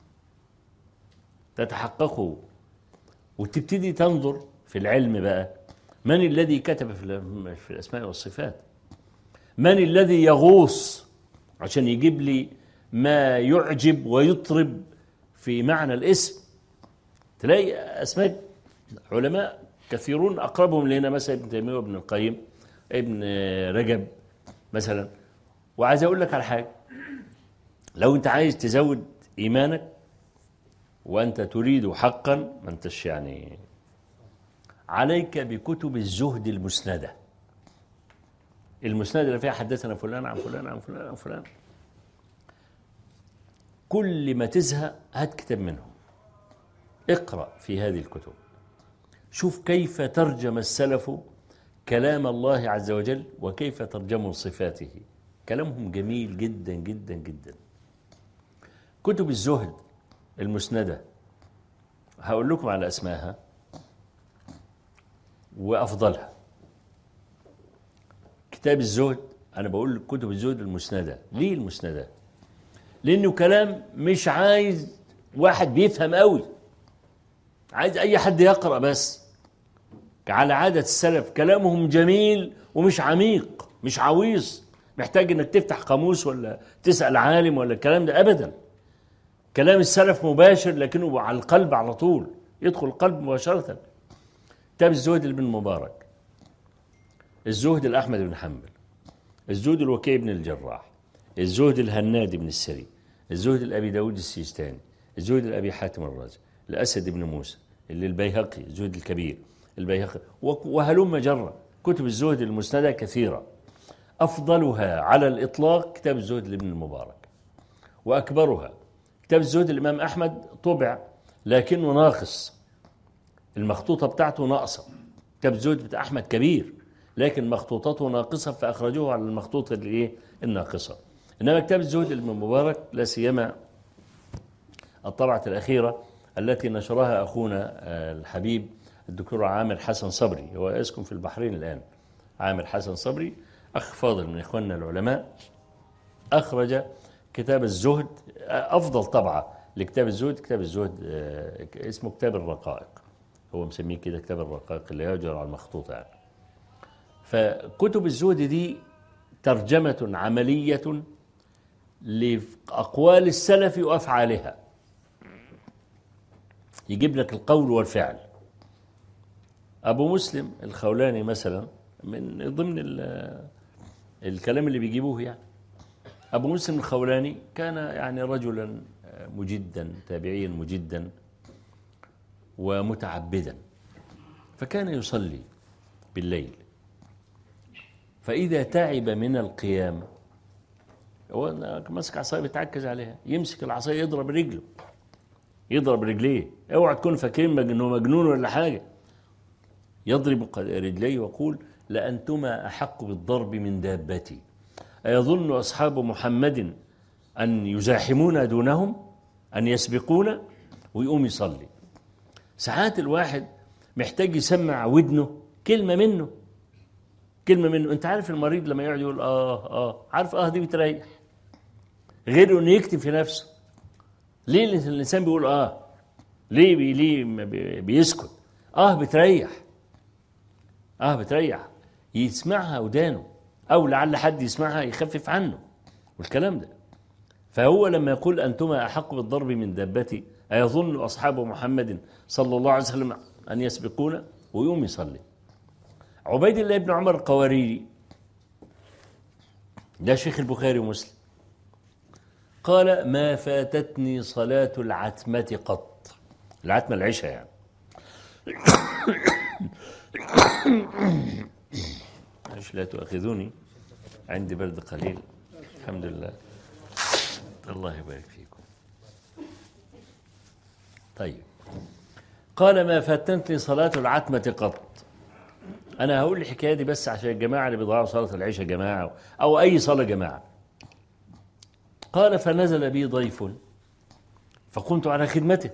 تتحققه وتبتدي تنظر في العلم بقى من الذي كتب في في الاسماء والصفات من الذي يغوص عشان يجيب لي ما يعجب ويطرب في معنى الاسم تلاقي اسماء علماء كثيرون اقربهم لنا مثلا ابن تيميه وابن القيم ابن رجب مثلا وعايز اقول لك على حاجه لو انت عايز تزود ايمانك وانت تريد حقا ما انتش يعني عليك بكتب الزهد المسنده المسند اللي فيها حدثنا فلان عن فلان عن فلان عن فلان كل ما تزهق هات كتاب منهم اقرأ في هذه الكتب شوف كيف ترجم السلف كلام الله عز وجل وكيف ترجموا صفاته كلامهم جميل جدا جدا جدا كتب الزهد المسندة هقول لكم على أسمائها وأفضلها كتاب الزهد أنا بقول كتب الزهد المسندة ليه المسندة لأنه كلام مش عايز واحد بيفهم قوي عايز أي حد يقرأ بس على عادة السلف كلامهم جميل ومش عميق مش عويص محتاج انك تفتح قاموس ولا تسأل عالم ولا الكلام ده أبدا كلام السلف مباشر لكنه على القلب على طول يدخل القلب مباشرة كتاب الزهد لابن المبارك الزهد الأحمد بن حنبل الزهد الوكيع بن الجراح الزهد الهنادي بن السري الزهد الأبي داود السيستاني الزهد الأبي حاتم الرازي الأسد بن موسى اللي البيهقي الزهد الكبير البيهقي وهلم جرة كتب الزهد المسندة كثيرة أفضلها على الإطلاق كتاب الزهد لابن المبارك وأكبرها كتاب الزهد الإمام أحمد طبع لكنه ناقص المخطوطة بتاعته ناقصة كتاب الزهد بتاع أحمد كبير لكن مخطوطته ناقصة فأخرجوه على المخطوطة الإيه الناقصة إنما كتاب الزهد ابن المبارك لا سيما الطبعة الأخيرة التي نشرها أخونا الحبيب الدكتور عامر حسن صبري هو يسكن في البحرين الآن عامر حسن صبري أخ فاضل من إخواننا العلماء أخرج كتاب الزهد أفضل طبعة لكتاب الزهد كتاب الزهد اسمه كتاب الرقائق هو مسميه كده كتاب الرقائق اللي يجر على المخطوطة يعني فكتب الزهد دي ترجمة عملية لأقوال السلف وأفعالها يجيب لك القول والفعل أبو مسلم الخولاني مثلا من ضمن الكلام اللي بيجيبوه يعني أبو مسلم الخولاني كان يعني رجلا مجدا تابعيا مجدا ومتعبدا فكان يصلي بالليل فإذا تعب من القيام هو ماسك عصايه بيتعكز عليها يمسك العصايه يضرب رجله يضرب رجليه اوعى تكون فاكرين انه مجنون ولا حاجه يضرب رجليه ويقول لأنتما أحق بالضرب من دابتي أيظن أصحاب محمد أن يزاحمون دونهم أن يسبقون ويقوم يصلي ساعات الواحد محتاج يسمع ودنه كلمة منه كلمة منه أنت عارف المريض لما يقعد يقول آه آه عارف آه دي بتريح غير إنه يكتب في نفسه ليه الإنسان بيقول آه ليه بي ليه بيسكت آه بتريح آه بتريح يسمعها ودانه أو لعل حد يسمعها يخفف عنه والكلام ده فهو لما يقول أنتما أحق بالضرب من دابتي أيظن أصحاب محمد صلى الله عليه وسلم أن يسبقون ويقوم يصلي عبيد الله بن عمر القواريري ده شيخ البخاري ومسلم قال ما فاتتني صلاة العتمة قط العتمة العشاء يعني معلش لا تؤاخذوني عندي برد قليل الحمد لله الله يبارك فيكم طيب قال ما فاتتني صلاة العتمة قط أنا هقول الحكاية دي بس عشان الجماعة اللي بيضيعوا صلاة العشاء جماعة أو أي صلاة جماعة قال فنزل بي ضيف فقمت على خدمته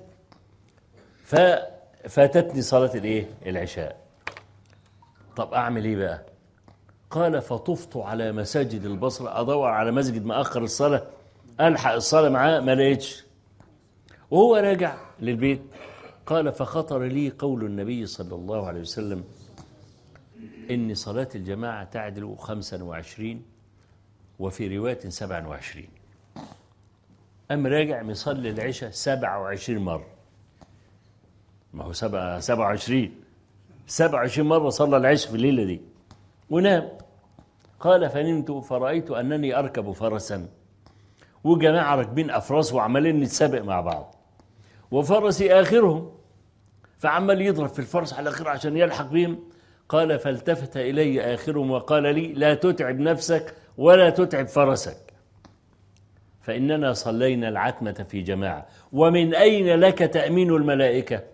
ففاتتني صلاة الإيه؟ العشاء طب أعمل إيه بقى؟ قال فطفت على مساجد البصرة أدور على مسجد مأخر الصلاة ألحق الصلاة معاه ما لقيتش وهو راجع للبيت قال فخطر لي قول النبي صلى الله عليه وسلم إن صلاة الجماعة تعدل خمسا وعشرين وفي رواية سبعا وعشرين أم راجع مصلي العشاء سبعة وعشرين مرة ما هو سبعة سبعة وعشرين سبعة وعشرين مرة صلى العشاء في الليلة دي ونام قال فنمت فرأيت أنني أركب فرسا وجماعة راكبين أفراس وعمالين نتسابق مع بعض وفرسي آخرهم فعمال يضرب في الفرس على الآخر عشان يلحق بهم قال فالتفت إلي آخرهم وقال لي لا تتعب نفسك ولا تتعب فرسك فإننا صلينا العتمة في جماعة ومن أين لك تأمين الملائكة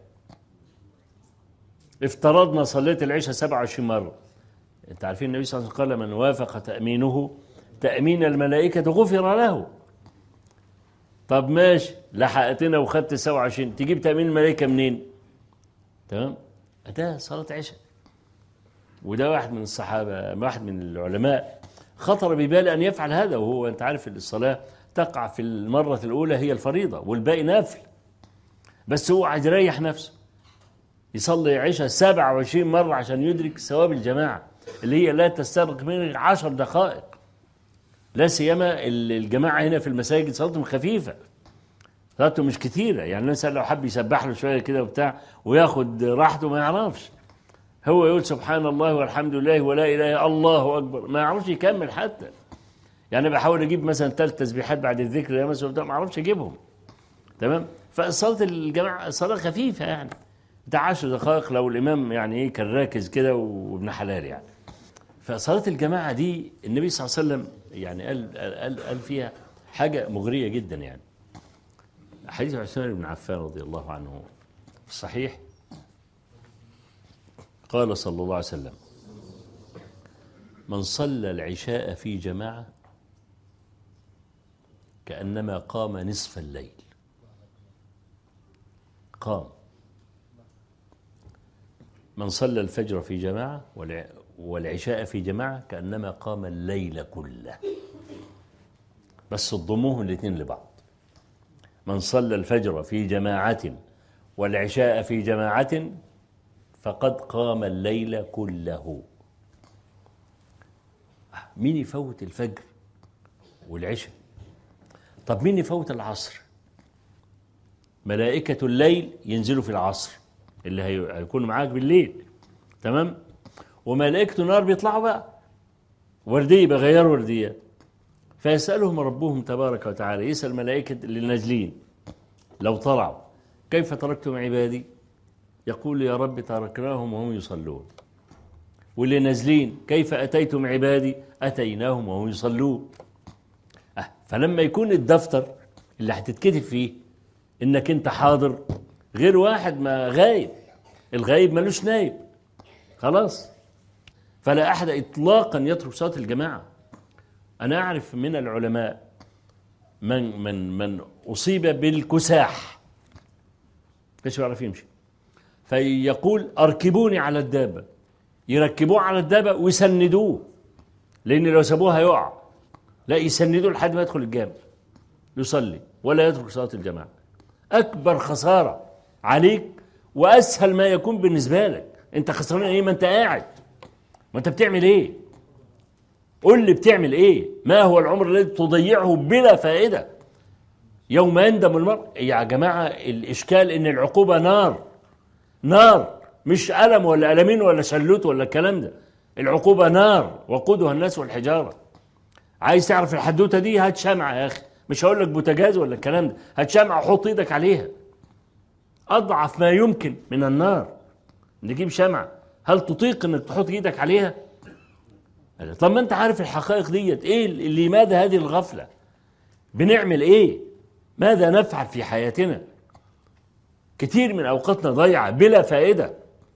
افترضنا صليت العشاء 27 مرة انت عارفين النبي صلى الله عليه وسلم قال من وافق تأمينه تأمين الملائكة غفر له طب ماشي لحقتنا وخدت 27 تجيب تأمين الملائكة منين تمام ده صلاة عشاء وده واحد من الصحابة واحد من العلماء خطر بباله أن يفعل هذا وهو أنت عارف الصلاة تقع في المرة الأولى هي الفريضة والباقي نافل بس هو عايز يريح نفسه يصلي عشاء 27 مرة عشان يدرك ثواب الجماعة اللي هي لا تستغرق منه 10 دقائق لا سيما الجماعة هنا في المساجد صلاتهم خفيفة صلاتهم مش كتيرة يعني الإنسان لو حب يسبح له شوية كده وبتاع وياخد راحته ما يعرفش هو يقول سبحان الله والحمد لله ولا إله إلا الله أكبر ما يعرفش يكمل حتى يعني بحاول أجيب مثلا ثلاث تسبيحات بعد الذكر يا مثلا ما أعرفش أجيبهم تمام فصلاة الجماعة صلاة خفيفة يعني بتاع 10 دقائق لو الإمام يعني إيه كان راكز كده وابن حلال يعني فصلاة الجماعة دي النبي صلى الله عليه وسلم يعني قال, قال, قال فيها حاجة مغرية جدا يعني حديث عثمان بن عفان رضي الله عنه في الصحيح قال صلى الله عليه وسلم من صلى العشاء في جماعة كأنما قام نصف الليل قام من صلى الفجر في جماعة والعشاء في جماعة كأنما قام الليل كله بس تضموهم الاثنين لبعض من صلى الفجر في جماعة والعشاء في جماعة فقد قام الليل كله مين يفوت الفجر والعشاء طب مين يفوت العصر ملائكة الليل ينزلوا في العصر اللي هيكونوا معاك بالليل تمام وملائكة النار بيطلعوا بقى وردية بغيروا ورديات فيسألهم ربهم تبارك وتعالى يسأل ملائكة اللي نازلين لو طلعوا كيف تركتم عبادي يقول يا رب تركناهم وهم يصلون واللي نازلين كيف أتيتم عبادي أتيناهم وهم يصلون أه فلما يكون الدفتر اللي هتتكتب فيه انك انت حاضر غير واحد ما غايب الغايب ملوش نايب خلاص فلا أحد إطلاقا يترك صلاة الجماعة أنا أعرف من العلماء من من من أصيب بالكساح كيش يعرف يمشي فيقول أركبوني على الدابة يركبوه على الدابة ويسندوه لأن لو سابوه هيقع لا يسندوه لحد ما يدخل الجامع يصلي ولا يترك صلاة الجماعة أكبر خسارة عليك وأسهل ما يكون بالنسبة لك أنت خسران إيه ما أنت قاعد ما أنت بتعمل إيه قل لي بتعمل إيه ما هو العمر الذي تضيعه بلا فائدة يوم يندم المرء يا جماعة الإشكال إن العقوبة نار نار مش ألم ولا ألمين ولا شلوت ولا الكلام ده العقوبة نار وقودها الناس والحجارة عايز تعرف الحدوتة دي هات شمعة يا أخي مش هقول لك بوتاجاز ولا الكلام ده هات شمعة وحط إيدك عليها أضعف ما يمكن من النار نجيب شمعة هل تطيق انك تحط ايدك عليها طب ما انت عارف الحقائق ديت ايه لماذا هذه الغفلة بنعمل ايه ماذا نفعل في حياتنا كتير من اوقاتنا ضيعة بلا فائدة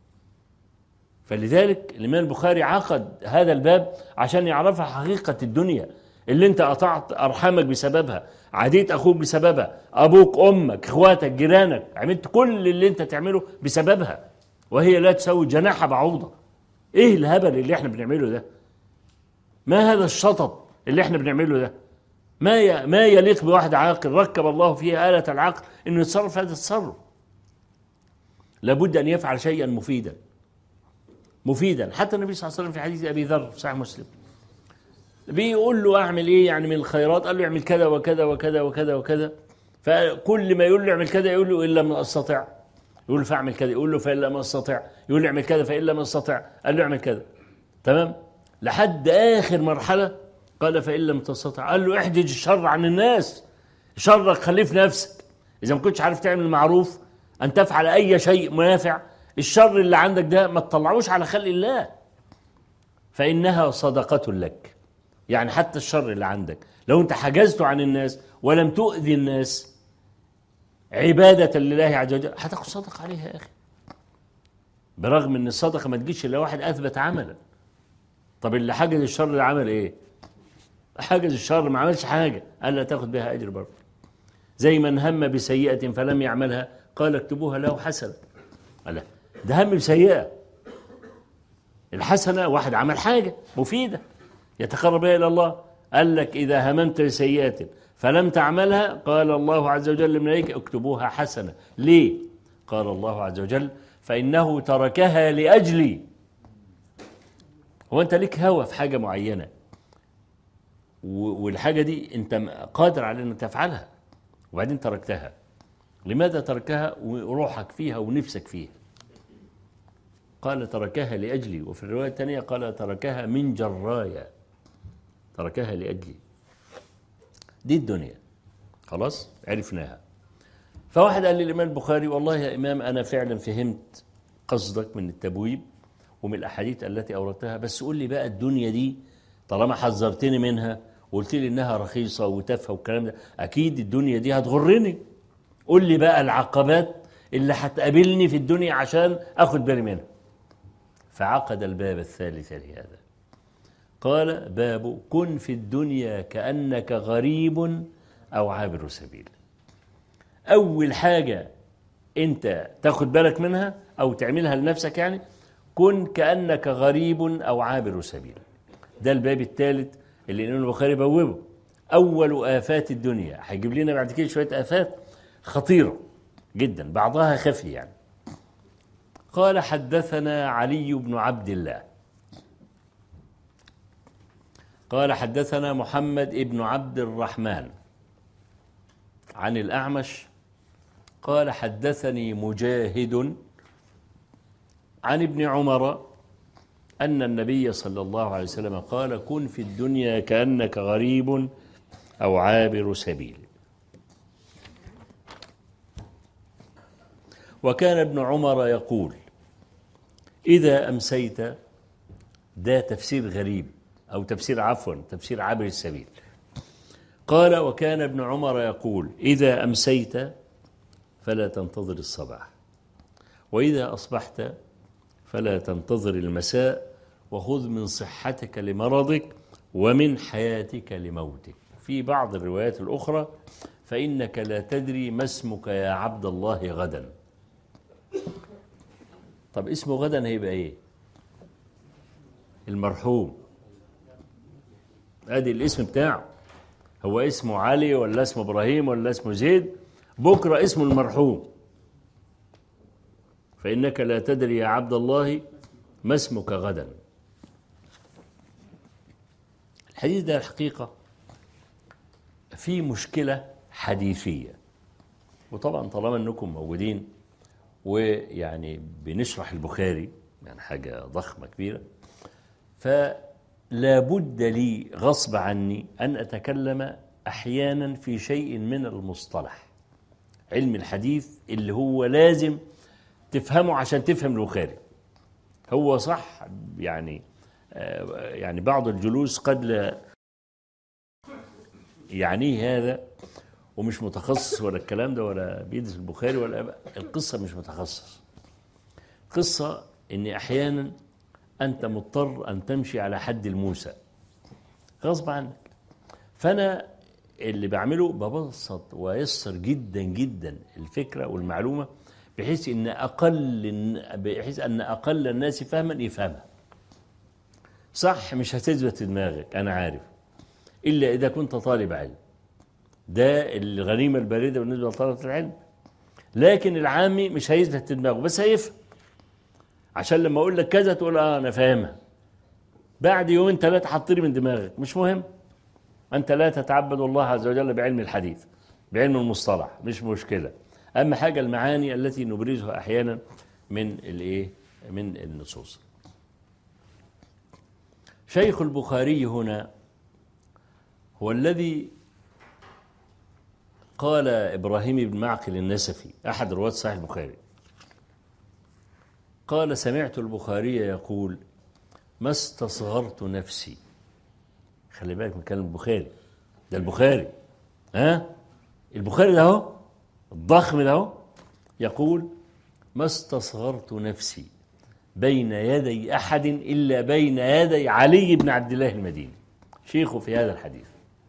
فلذلك الامام البخاري عقد هذا الباب عشان يعرفها حقيقة الدنيا اللي انت قطعت ارحامك بسببها عديت اخوك بسببها ابوك امك اخواتك جيرانك عملت كل اللي انت تعمله بسببها وهي لا تسوي جناح بعوضة ايه الهبل اللي احنا بنعمله ده ما هذا الشطط اللي احنا بنعمله ده ما ما يليق بواحد عاقل ركب الله فيه آلة العقل انه يتصرف هذا التصرف لابد ان يفعل شيئا مفيدا مفيدا حتى النبي صلى الله عليه وسلم في حديث ابي ذر في صحيح مسلم بيقول له اعمل ايه يعني من الخيرات قال له اعمل كذا وكذا وكذا وكذا وكذا فكل ما يقول له اعمل كذا يقول له ان لم استطع يقول له فاعمل كذا يقول له فإن لم استطع يقول له اعمل كذا فإن لم استطع قال له اعمل كذا تمام لحد آخر مرحلة قال فإن لم تستطع قال له احجج الشر عن الناس شرك خليه في نفسك إذا ما كنتش عارف تعمل معروف أن تفعل أي شيء منافع الشر اللي عندك ده ما تطلعوش على خلق الله فإنها صدقة لك يعني حتى الشر اللي عندك لو أنت حجزته عن الناس ولم تؤذي الناس عبادة لله عز وجل هتاخد صدقة عليها يا أخي برغم ان الصدقه ما تجيش الا واحد اثبت عملا طب اللي حجز الشر ده عمل ايه حجز الشر ما عملش حاجه قال لا تاخد بها اجر برضه زي من هم بسيئه فلم يعملها قال اكتبوها له حسنه قال لا ده هم بسيئه الحسنه واحد عمل حاجه مفيده يتقرب بها الى الله قال لك اذا هممت بسيئه فلم تعملها قال الله عز وجل للملائكه اكتبوها حسنه ليه قال الله عز وجل فإنه تركها لأجلي هو أنت ليك هوى في حاجة معينة والحاجة دي أنت قادر على أن تفعلها وبعدين تركتها لماذا تركها وروحك فيها ونفسك فيها قال تركها لأجلي وفي الرواية الثانية قال تركها من جرايا تركها لأجلي دي الدنيا خلاص عرفناها فواحد قال للإمام البخاري والله يا إمام أنا فعلا فهمت قصدك من التبويب ومن الأحاديث التي أوردتها بس قول لي بقى الدنيا دي طالما حذرتني منها وقلت لي إنها رخيصة وتافهة والكلام ده أكيد الدنيا دي هتغرني قول لي بقى العقبات اللي هتقابلني في الدنيا عشان أخد بالي منها فعقد الباب الثالث لهذا قال باب كن في الدنيا كأنك غريب أو عابر سبيل أول حاجة أنت تاخد بالك منها أو تعملها لنفسك يعني كن كأنك غريب أو عابر سبيل ده الباب الثالث اللي الإمام البخاري بوبه أول آفات الدنيا هيجيب لنا بعد كده شوية آفات خطيرة جدا بعضها خفي يعني قال حدثنا علي بن عبد الله قال حدثنا محمد بن عبد الرحمن عن الأعمش قال حدثني مجاهد عن ابن عمر أن النبي صلى الله عليه وسلم قال كن في الدنيا كأنك غريب أو عابر سبيل وكان ابن عمر يقول إذا أمسيت ده تفسير غريب أو تفسير عفوا تفسير عابر السبيل قال وكان ابن عمر يقول إذا أمسيت فلا تنتظر الصباح وإذا أصبحت فلا تنتظر المساء وخذ من صحتك لمرضك ومن حياتك لموتك في بعض الروايات الأخرى فإنك لا تدري ما اسمك يا عبد الله غدا طب اسمه غدا هيبقى ايه المرحوم ادي الاسم بتاعه هو اسمه علي ولا اسمه ابراهيم ولا اسمه زيد بكره اسمه المرحوم فانك لا تدري يا عبد الله ما اسمك غدا الحديث ده الحقيقه في مشكله حديثيه وطبعا طالما انكم موجودين ويعني بنشرح البخاري يعني حاجه ضخمه كبيره ف لا بد لي غصب عني أن أتكلم أحيانا في شيء من المصطلح علم الحديث اللي هو لازم تفهمه عشان تفهم البخاري هو صح يعني يعني بعض الجلوس قد لا يعنيه هذا ومش متخصص ولا الكلام ده ولا بيدرس البخاري ولا القصة مش متخصص قصة إني أحيانا أنت مضطر أن تمشي على حد الموسى غصب عنك فأنا اللي بعمله ببسط ويسر جدا جدا الفكرة والمعلومة بحيث أن أقل بحيث أن أقل الناس فهما يفهمها صح مش هتثبت في دماغك أنا عارف إلا إذا كنت طالب علم ده الغنيمة الباردة بالنسبة لطلبة العلم لكن العامي مش هيثبت في دماغه بس هيفهم عشان لما اقول لك كذا تقول اه انا فاهمها بعد يومين ثلاثه حطيني من دماغك مش مهم انت لا تتعبد الله عز وجل بعلم الحديث بعلم المصطلح مش مشكله اهم حاجه المعاني التي نبرزها احيانا من الايه من النصوص شيخ البخاري هنا هو الذي قال ابراهيم بن معقل النسفي احد رواه صحيح البخاري قال سمعت البخاري يقول ما استصغرت نفسي خلي بالك من كلام البخاري ده البخاري ها البخاري ده اهو الضخم ده اهو يقول ما استصغرت نفسي بين يدي أحد إلا بين يدي علي بن عبد الله المديني شيخه في هذا الحديث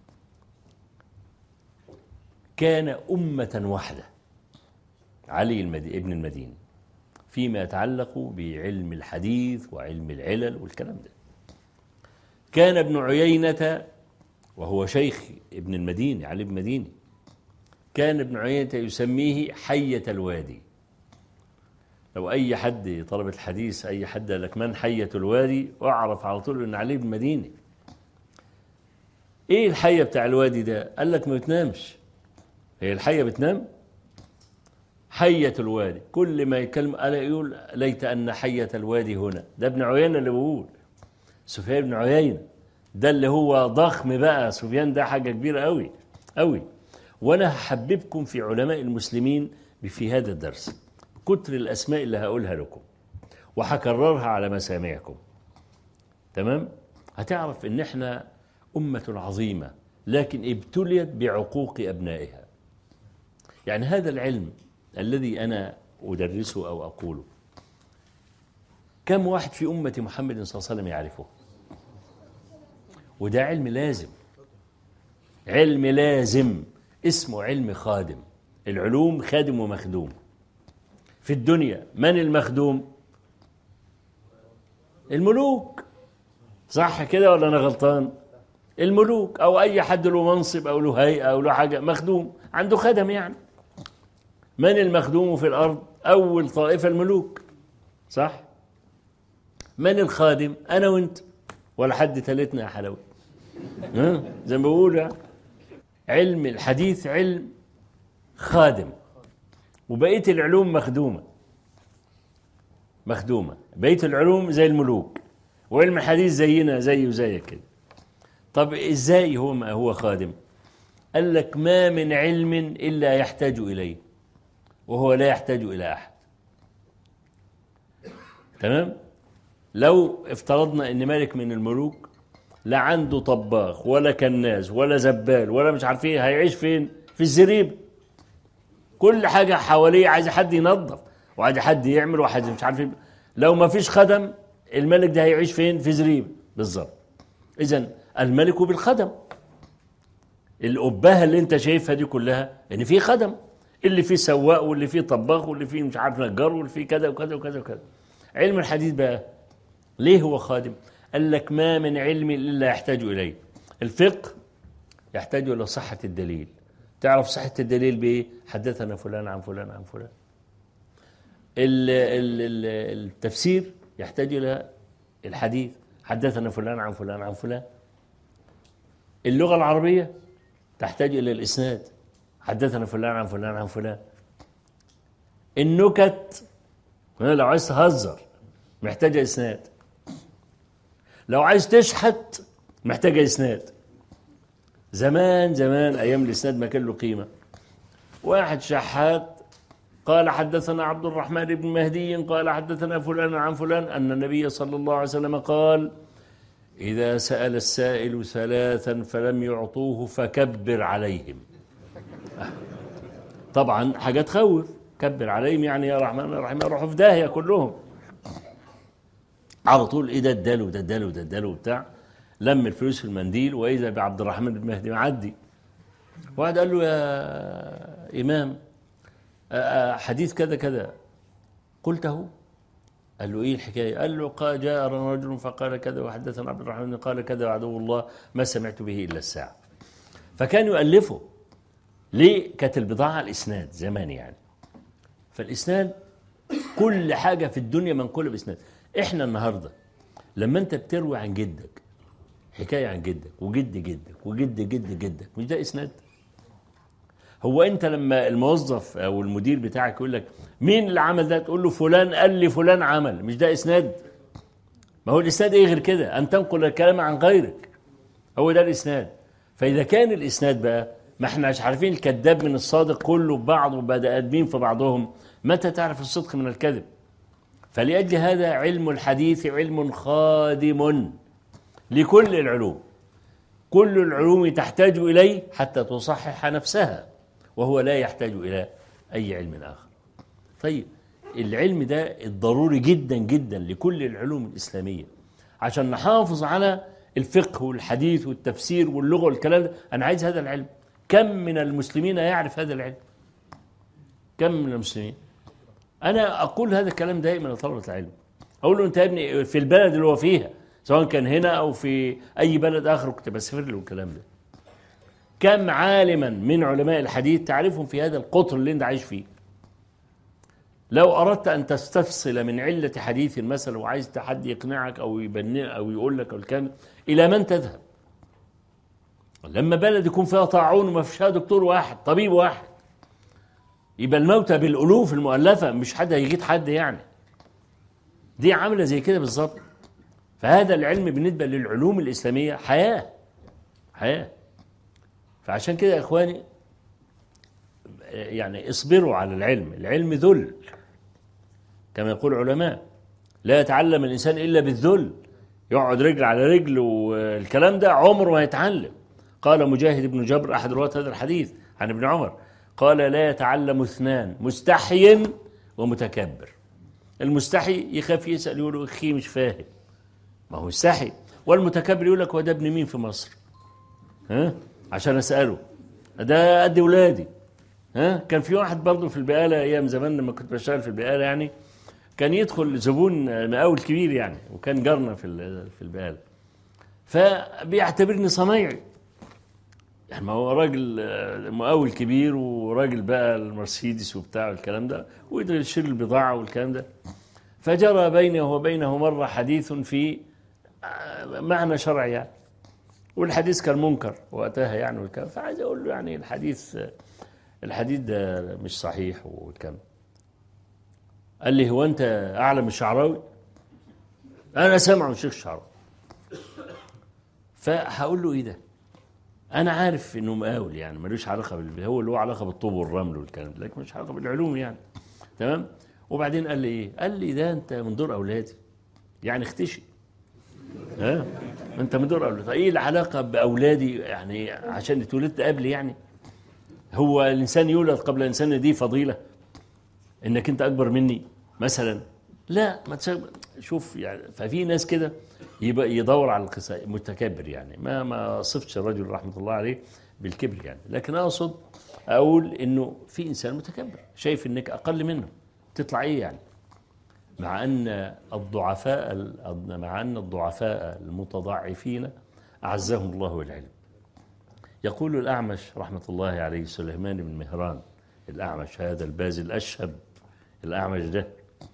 كان أمة واحدة علي المدي... ابن المديني فيما يتعلق بعلم الحديث وعلم العلل والكلام ده كان ابن عيينة وهو شيخ ابن المديني علي بن المديني كان ابن عيينة يسميه حية الوادي لو أي حد طلبة الحديث أي حد قال لك من حية الوادي أعرف على طول إن علي بن المديني إيه الحية بتاع الوادي ده قال لك ما بتنامش هي الحية بتنام حية الوادي كل ما يتكلم ألا يقول ليت أن حية الوادي هنا ده ابن عيينة اللي بيقول سفيان بن عيينة ده اللي هو ضخم بقى سفيان ده حاجة كبيرة قوي قوي وأنا هحببكم في علماء المسلمين في هذا الدرس كتر الأسماء اللي هقولها لكم وهكررها على مسامعكم تمام هتعرف ان احنا أمة عظيمة لكن ابتليت بعقوق أبنائها يعني هذا العلم الذي أنا أدرسه أو أقوله كم واحد في أمة محمد صلى الله عليه وسلم يعرفه وده علم لازم علم لازم اسمه علم خادم العلوم خادم ومخدوم في الدنيا من المخدوم الملوك صح كده ولا أنا غلطان الملوك أو أي حد له منصب أو له هيئة أو له حاجة مخدوم عنده خدم يعني من المخدوم في الأرض أول طائفة الملوك صح من الخادم أنا وأنت ولا حد ثالثنا يا حلاوي ها؟ زي ما بقول يعني. علم الحديث علم خادم وبقية العلوم مخدومة مخدومة بقية العلوم زي الملوك وعلم الحديث زينا زيه وزيك كده طب ازاي هو ما هو خادم قال لك ما من علم إلا يحتاج إليه وهو لا يحتاج إلى أحد تمام لو افترضنا ان ملك من الملوك لا عنده طباخ ولا كناز ولا زبال ولا مش عارف ايه هيعيش فين في الزريب كل حاجة حواليه عايز حد ينظف وعايز حد يعمل وحد مش عارف ايه لو ما فيش خدم الملك ده هيعيش فين في زريب بالظبط اذا الملك بالخدم الأبهة اللي انت شايفها دي كلها ان في خدم اللي فيه سواق واللي فيه طباخ واللي فيه مش عارف نجار واللي فيه كذا وكذا وكذا وكذا علم الحديث بقى ليه هو خادم قال لك ما من علم إلا يحتاج إليه الفقه يحتاج إلى صحة الدليل تعرف صحة الدليل بإيه حدثنا فلان عن فلان عن فلان ال ال ال التفسير يحتاج إلى الحديث حدثنا فلان عن فلان عن فلان اللغة العربية تحتاج إلى الإسناد حدثنا فلان عن فلان عن فلان النكت لو عايز تهزر محتاجة إسناد لو عايز تشحت محتاجة إسناد زمان زمان أيام الإسناد ما كان له قيمة واحد شحات قال حدثنا عبد الرحمن بن مهدي قال حدثنا فلان عن فلان أن النبي صلى الله عليه وسلم قال إذا سأل السائل ثلاثا فلم يعطوه فكبر عليهم طبعا حاجة تخوف كبر عليهم يعني يا رحمن يا رحيم يروحوا في داهية كلهم على طول ايه ده اداله ده اداله ده اداله وبتاع لم الفلوس في المنديل واذا بعبد الرحمن بن مهدي معدي واحد قال له يا امام حديث كذا كذا قلته قال له ايه الحكايه؟ قال له قال جاء رجل فقال كذا وحدثنا عبد الرحمن قال كذا وعدو الله ما سمعت به الا الساعه. فكان يؤلفه ليه؟ كانت البضاعه الاسناد زمان يعني. فالاسناد كل حاجه في الدنيا منقوله باسناد. احنا النهارده لما انت بتروي عن جدك حكايه عن جدك وجد جدك وجد جد جدك مش ده اسناد هو انت لما الموظف او المدير بتاعك يقول لك مين اللي عمل ده تقول له فلان قال لي فلان عمل مش ده اسناد ما هو الاسناد ايه غير كده ان تنقل الكلام عن غيرك هو ده الاسناد فاذا كان الاسناد بقى ما احناش عارفين الكذاب من الصادق كله ببعض وبدا ادمين في بعضهم متى تعرف الصدق من الكذب فلأجل هذا علم الحديث علم خادم لكل العلوم كل العلوم تحتاج إليه حتى تصحح نفسها وهو لا يحتاج إلى أي علم آخر طيب العلم ده الضروري جدا جدا لكل العلوم الإسلامية عشان نحافظ على الفقه والحديث والتفسير واللغة والكلام ده أنا عايز هذا العلم كم من المسلمين يعرف هذا العلم كم من المسلمين أنا أقول هذا الكلام دائما لطلبة العلم أقول له أنت يا ابني في البلد اللي هو فيها سواء كان هنا أو في أي بلد آخر كنت بسافر له الكلام ده كم عالما من علماء الحديث تعرفهم في هذا القطر اللي أنت عايش فيه لو أردت أن تستفصل من علة حديث مثلا وعايز حد يقنعك أو يبنئ أو يقول لك الكلام إلى من تذهب لما بلد يكون فيها طاعون وما فيش دكتور واحد طبيب واحد يبقى الموتى بالالوف المؤلفه مش حد هيجيد حد يعني دي عامله زي كده بالظبط فهذا العلم بالنسبه للعلوم الاسلاميه حياه حياه فعشان كده يا اخواني يعني اصبروا على العلم العلم ذل كما يقول العلماء لا يتعلم الانسان الا بالذل يقعد رجل على رجل والكلام ده عمره ما يتعلم قال مجاهد بن جبر احد رواه هذا الحديث عن ابن عمر قال لا يتعلم اثنان مستحي ومتكبر المستحي يخاف يسأل يقول له أخي مش فاهم ما هو مستحي والمتكبر يقول لك هو ده ابن مين في مصر ها عشان أسأله ده قد ولادي ها كان في واحد برضه في البقالة أيام زمان لما كنت بشتغل في البقالة يعني كان يدخل زبون مقاول كبير يعني وكان جارنا في في البقالة فبيعتبرني صنايعي يعني ما هو راجل مقاول كبير وراجل بقى المرسيدس وبتاع والكلام ده ويقدر يشيل البضاعة والكلام ده فجرى بينه وبينه مرة حديث في معنى شرعي يعني والحديث كان منكر وقتها يعني والكلام فعايز اقول له يعني الحديث الحديث ده مش صحيح والكلام قال لي هو انت اعلم الشعراوي انا سامع الشيخ الشعراوي فهقول له ايه ده انا عارف انه مقاول يعني ملوش علاقه بال هو له علاقه بالطوب والرمل والكلام ده لكن ملوش علاقه بالعلوم يعني تمام وبعدين قال لي ايه قال لي ده انت من دور اولادي يعني اختشي ها انت من دور اولادي ايه العلاقه باولادي يعني عشان اتولدت قبلي يعني هو الانسان يولد قبل الانسان دي فضيله انك انت اكبر مني مثلا لا ما شوف يعني ففي ناس كده يبقى يدور على القصة متكبر يعني ما ما صفتش الرجل رحمة الله عليه بالكبر يعني لكن أقصد أقول إنه في إنسان متكبر شايف إنك أقل منه تطلع إيه يعني مع أن الضعفاء مع أن الضعفاء المتضعفين أعزهم الله العلم يقول الأعمش رحمة الله عليه سليمان بن مهران الأعمش هذا الباز الأشهب الأعمش ده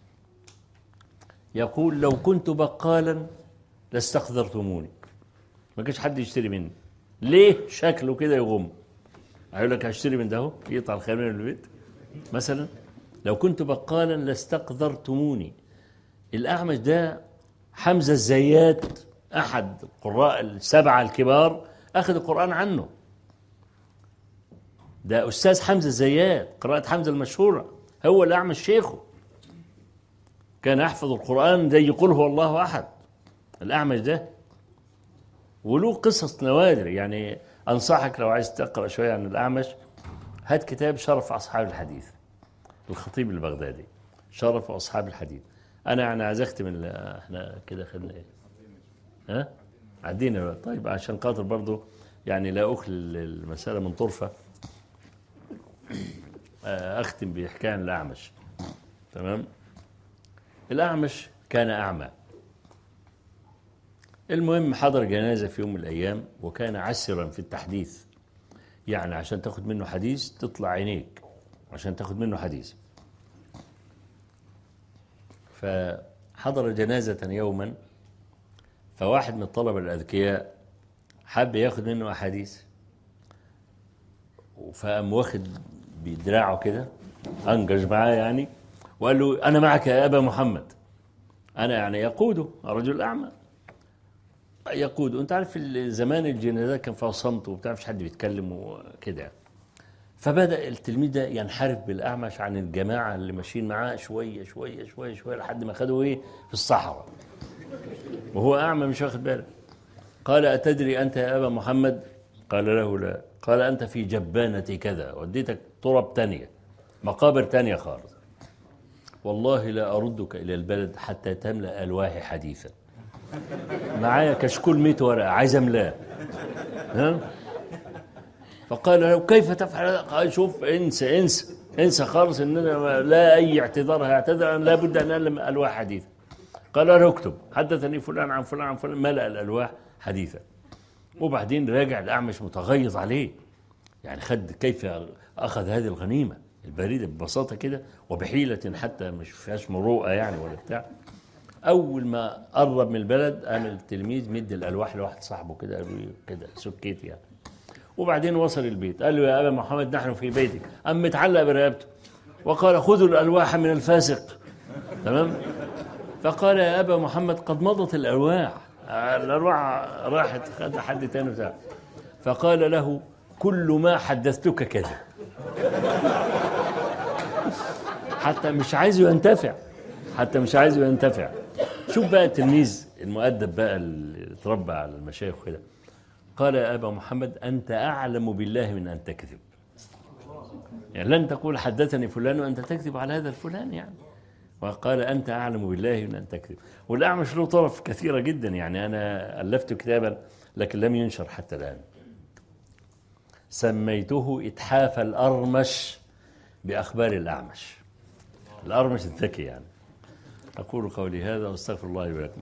يقول لو كنت بقالا لاستقذرتموني ما كانش حد يشتري مني ليه شكله كده يغم هيقول لك هشتري من ده اهو يقطع الخيمه من البيت مثلا لو كنت بقالا لاستقذرتموني الاعمش ده حمزه الزيات احد القراء السبعه الكبار اخذ القران عنه ده استاذ حمزه الزيات قراءه حمزه المشهوره هو الاعمش شيخه كان يحفظ القران زي يقول هو الله احد الأعمش ده وله قصص نوادر يعني أنصحك لو عايز تقرأ شوية عن الأعمش هات كتاب شرف أصحاب الحديث الخطيب البغدادي شرف أصحاب الحديث أنا يعني عايز أختم إحنا كده خدنا إيه؟ ها؟ عدينا طيب عشان خاطر برضه يعني لا أخل المسألة من طرفة أختم بحكاية عن الأعمش تمام؟ الأعمش كان أعمى المهم حضر جنازة في يوم من الأيام وكان عسرا في التحديث يعني عشان تاخد منه حديث تطلع عينيك عشان تاخد منه حديث فحضر جنازة يوما فواحد من الطلبة الأذكياء حب ياخد منه أحاديث فقام واخد بدراعه كده أنجز معاه يعني وقال له أنا معك يا أبا محمد أنا يعني يقوده رجل أعمى يقود وانت عارف زمان الجنازات كان فيها صمت وما بتعرفش حد بيتكلم وكده فبدأ التلميذ ده ينحرف بالأعمش عن الجماعة اللي ماشيين معاه شوية شوية شوية شوية لحد ما خدوا إيه في الصحراء وهو أعمى مش واخد باله قال أتدري أنت يا أبا محمد قال له لا قال أنت في جبانة كذا وديتك تراب تانية مقابر تانية خالص والله لا أردك إلى البلد حتى تملأ ألواحي حديثا معايا كشكول 100 ورقة عايز أملاه ها فقال له كيف تفعل هذا؟ قال شوف انسى انسى انسى خالص ان أنا لا اي اعتذار هيعتذر انا لابد ان الم الواح حديثا قال له اكتب حدثني فلان عن فلان عن فلان ملأ الالواح حديثا وبعدين راجع الاعمش متغيظ عليه يعني خد كيف اخذ هذه الغنيمه البريده ببساطه كده وبحيله حتى مش فيهاش مروءه يعني ولا بتاع اول ما قرب من البلد قام التلميذ مد الالواح لواحد صاحبه كده قال له كده سكيت يعني وبعدين وصل البيت قال له يا ابا محمد نحن في بيتك قام متعلق برقبته وقال خذوا الالواح من الفاسق تمام فقال يا ابا محمد قد مضت الالواح الارواح راحت خد حد تاني بتاع فقال له كل ما حدثتك كذا حتى مش عايزه ينتفع حتى مش عايزه ينتفع شوف بقى التلميذ المؤدب بقى اللي اتربى على المشايخ كده قال يا ابا محمد انت اعلم بالله من ان تكذب يعني لن تقول حدثني فلان وانت تكذب على هذا الفلان يعني وقال انت اعلم بالله من ان تكذب والاعمش له طرف كثيره جدا يعني انا الفت كتابا لكن لم ينشر حتى الان سميته اتحاف الارمش باخبار الاعمش الارمش الذكي يعني اقول قولي هذا واستغفر الله لي ولكم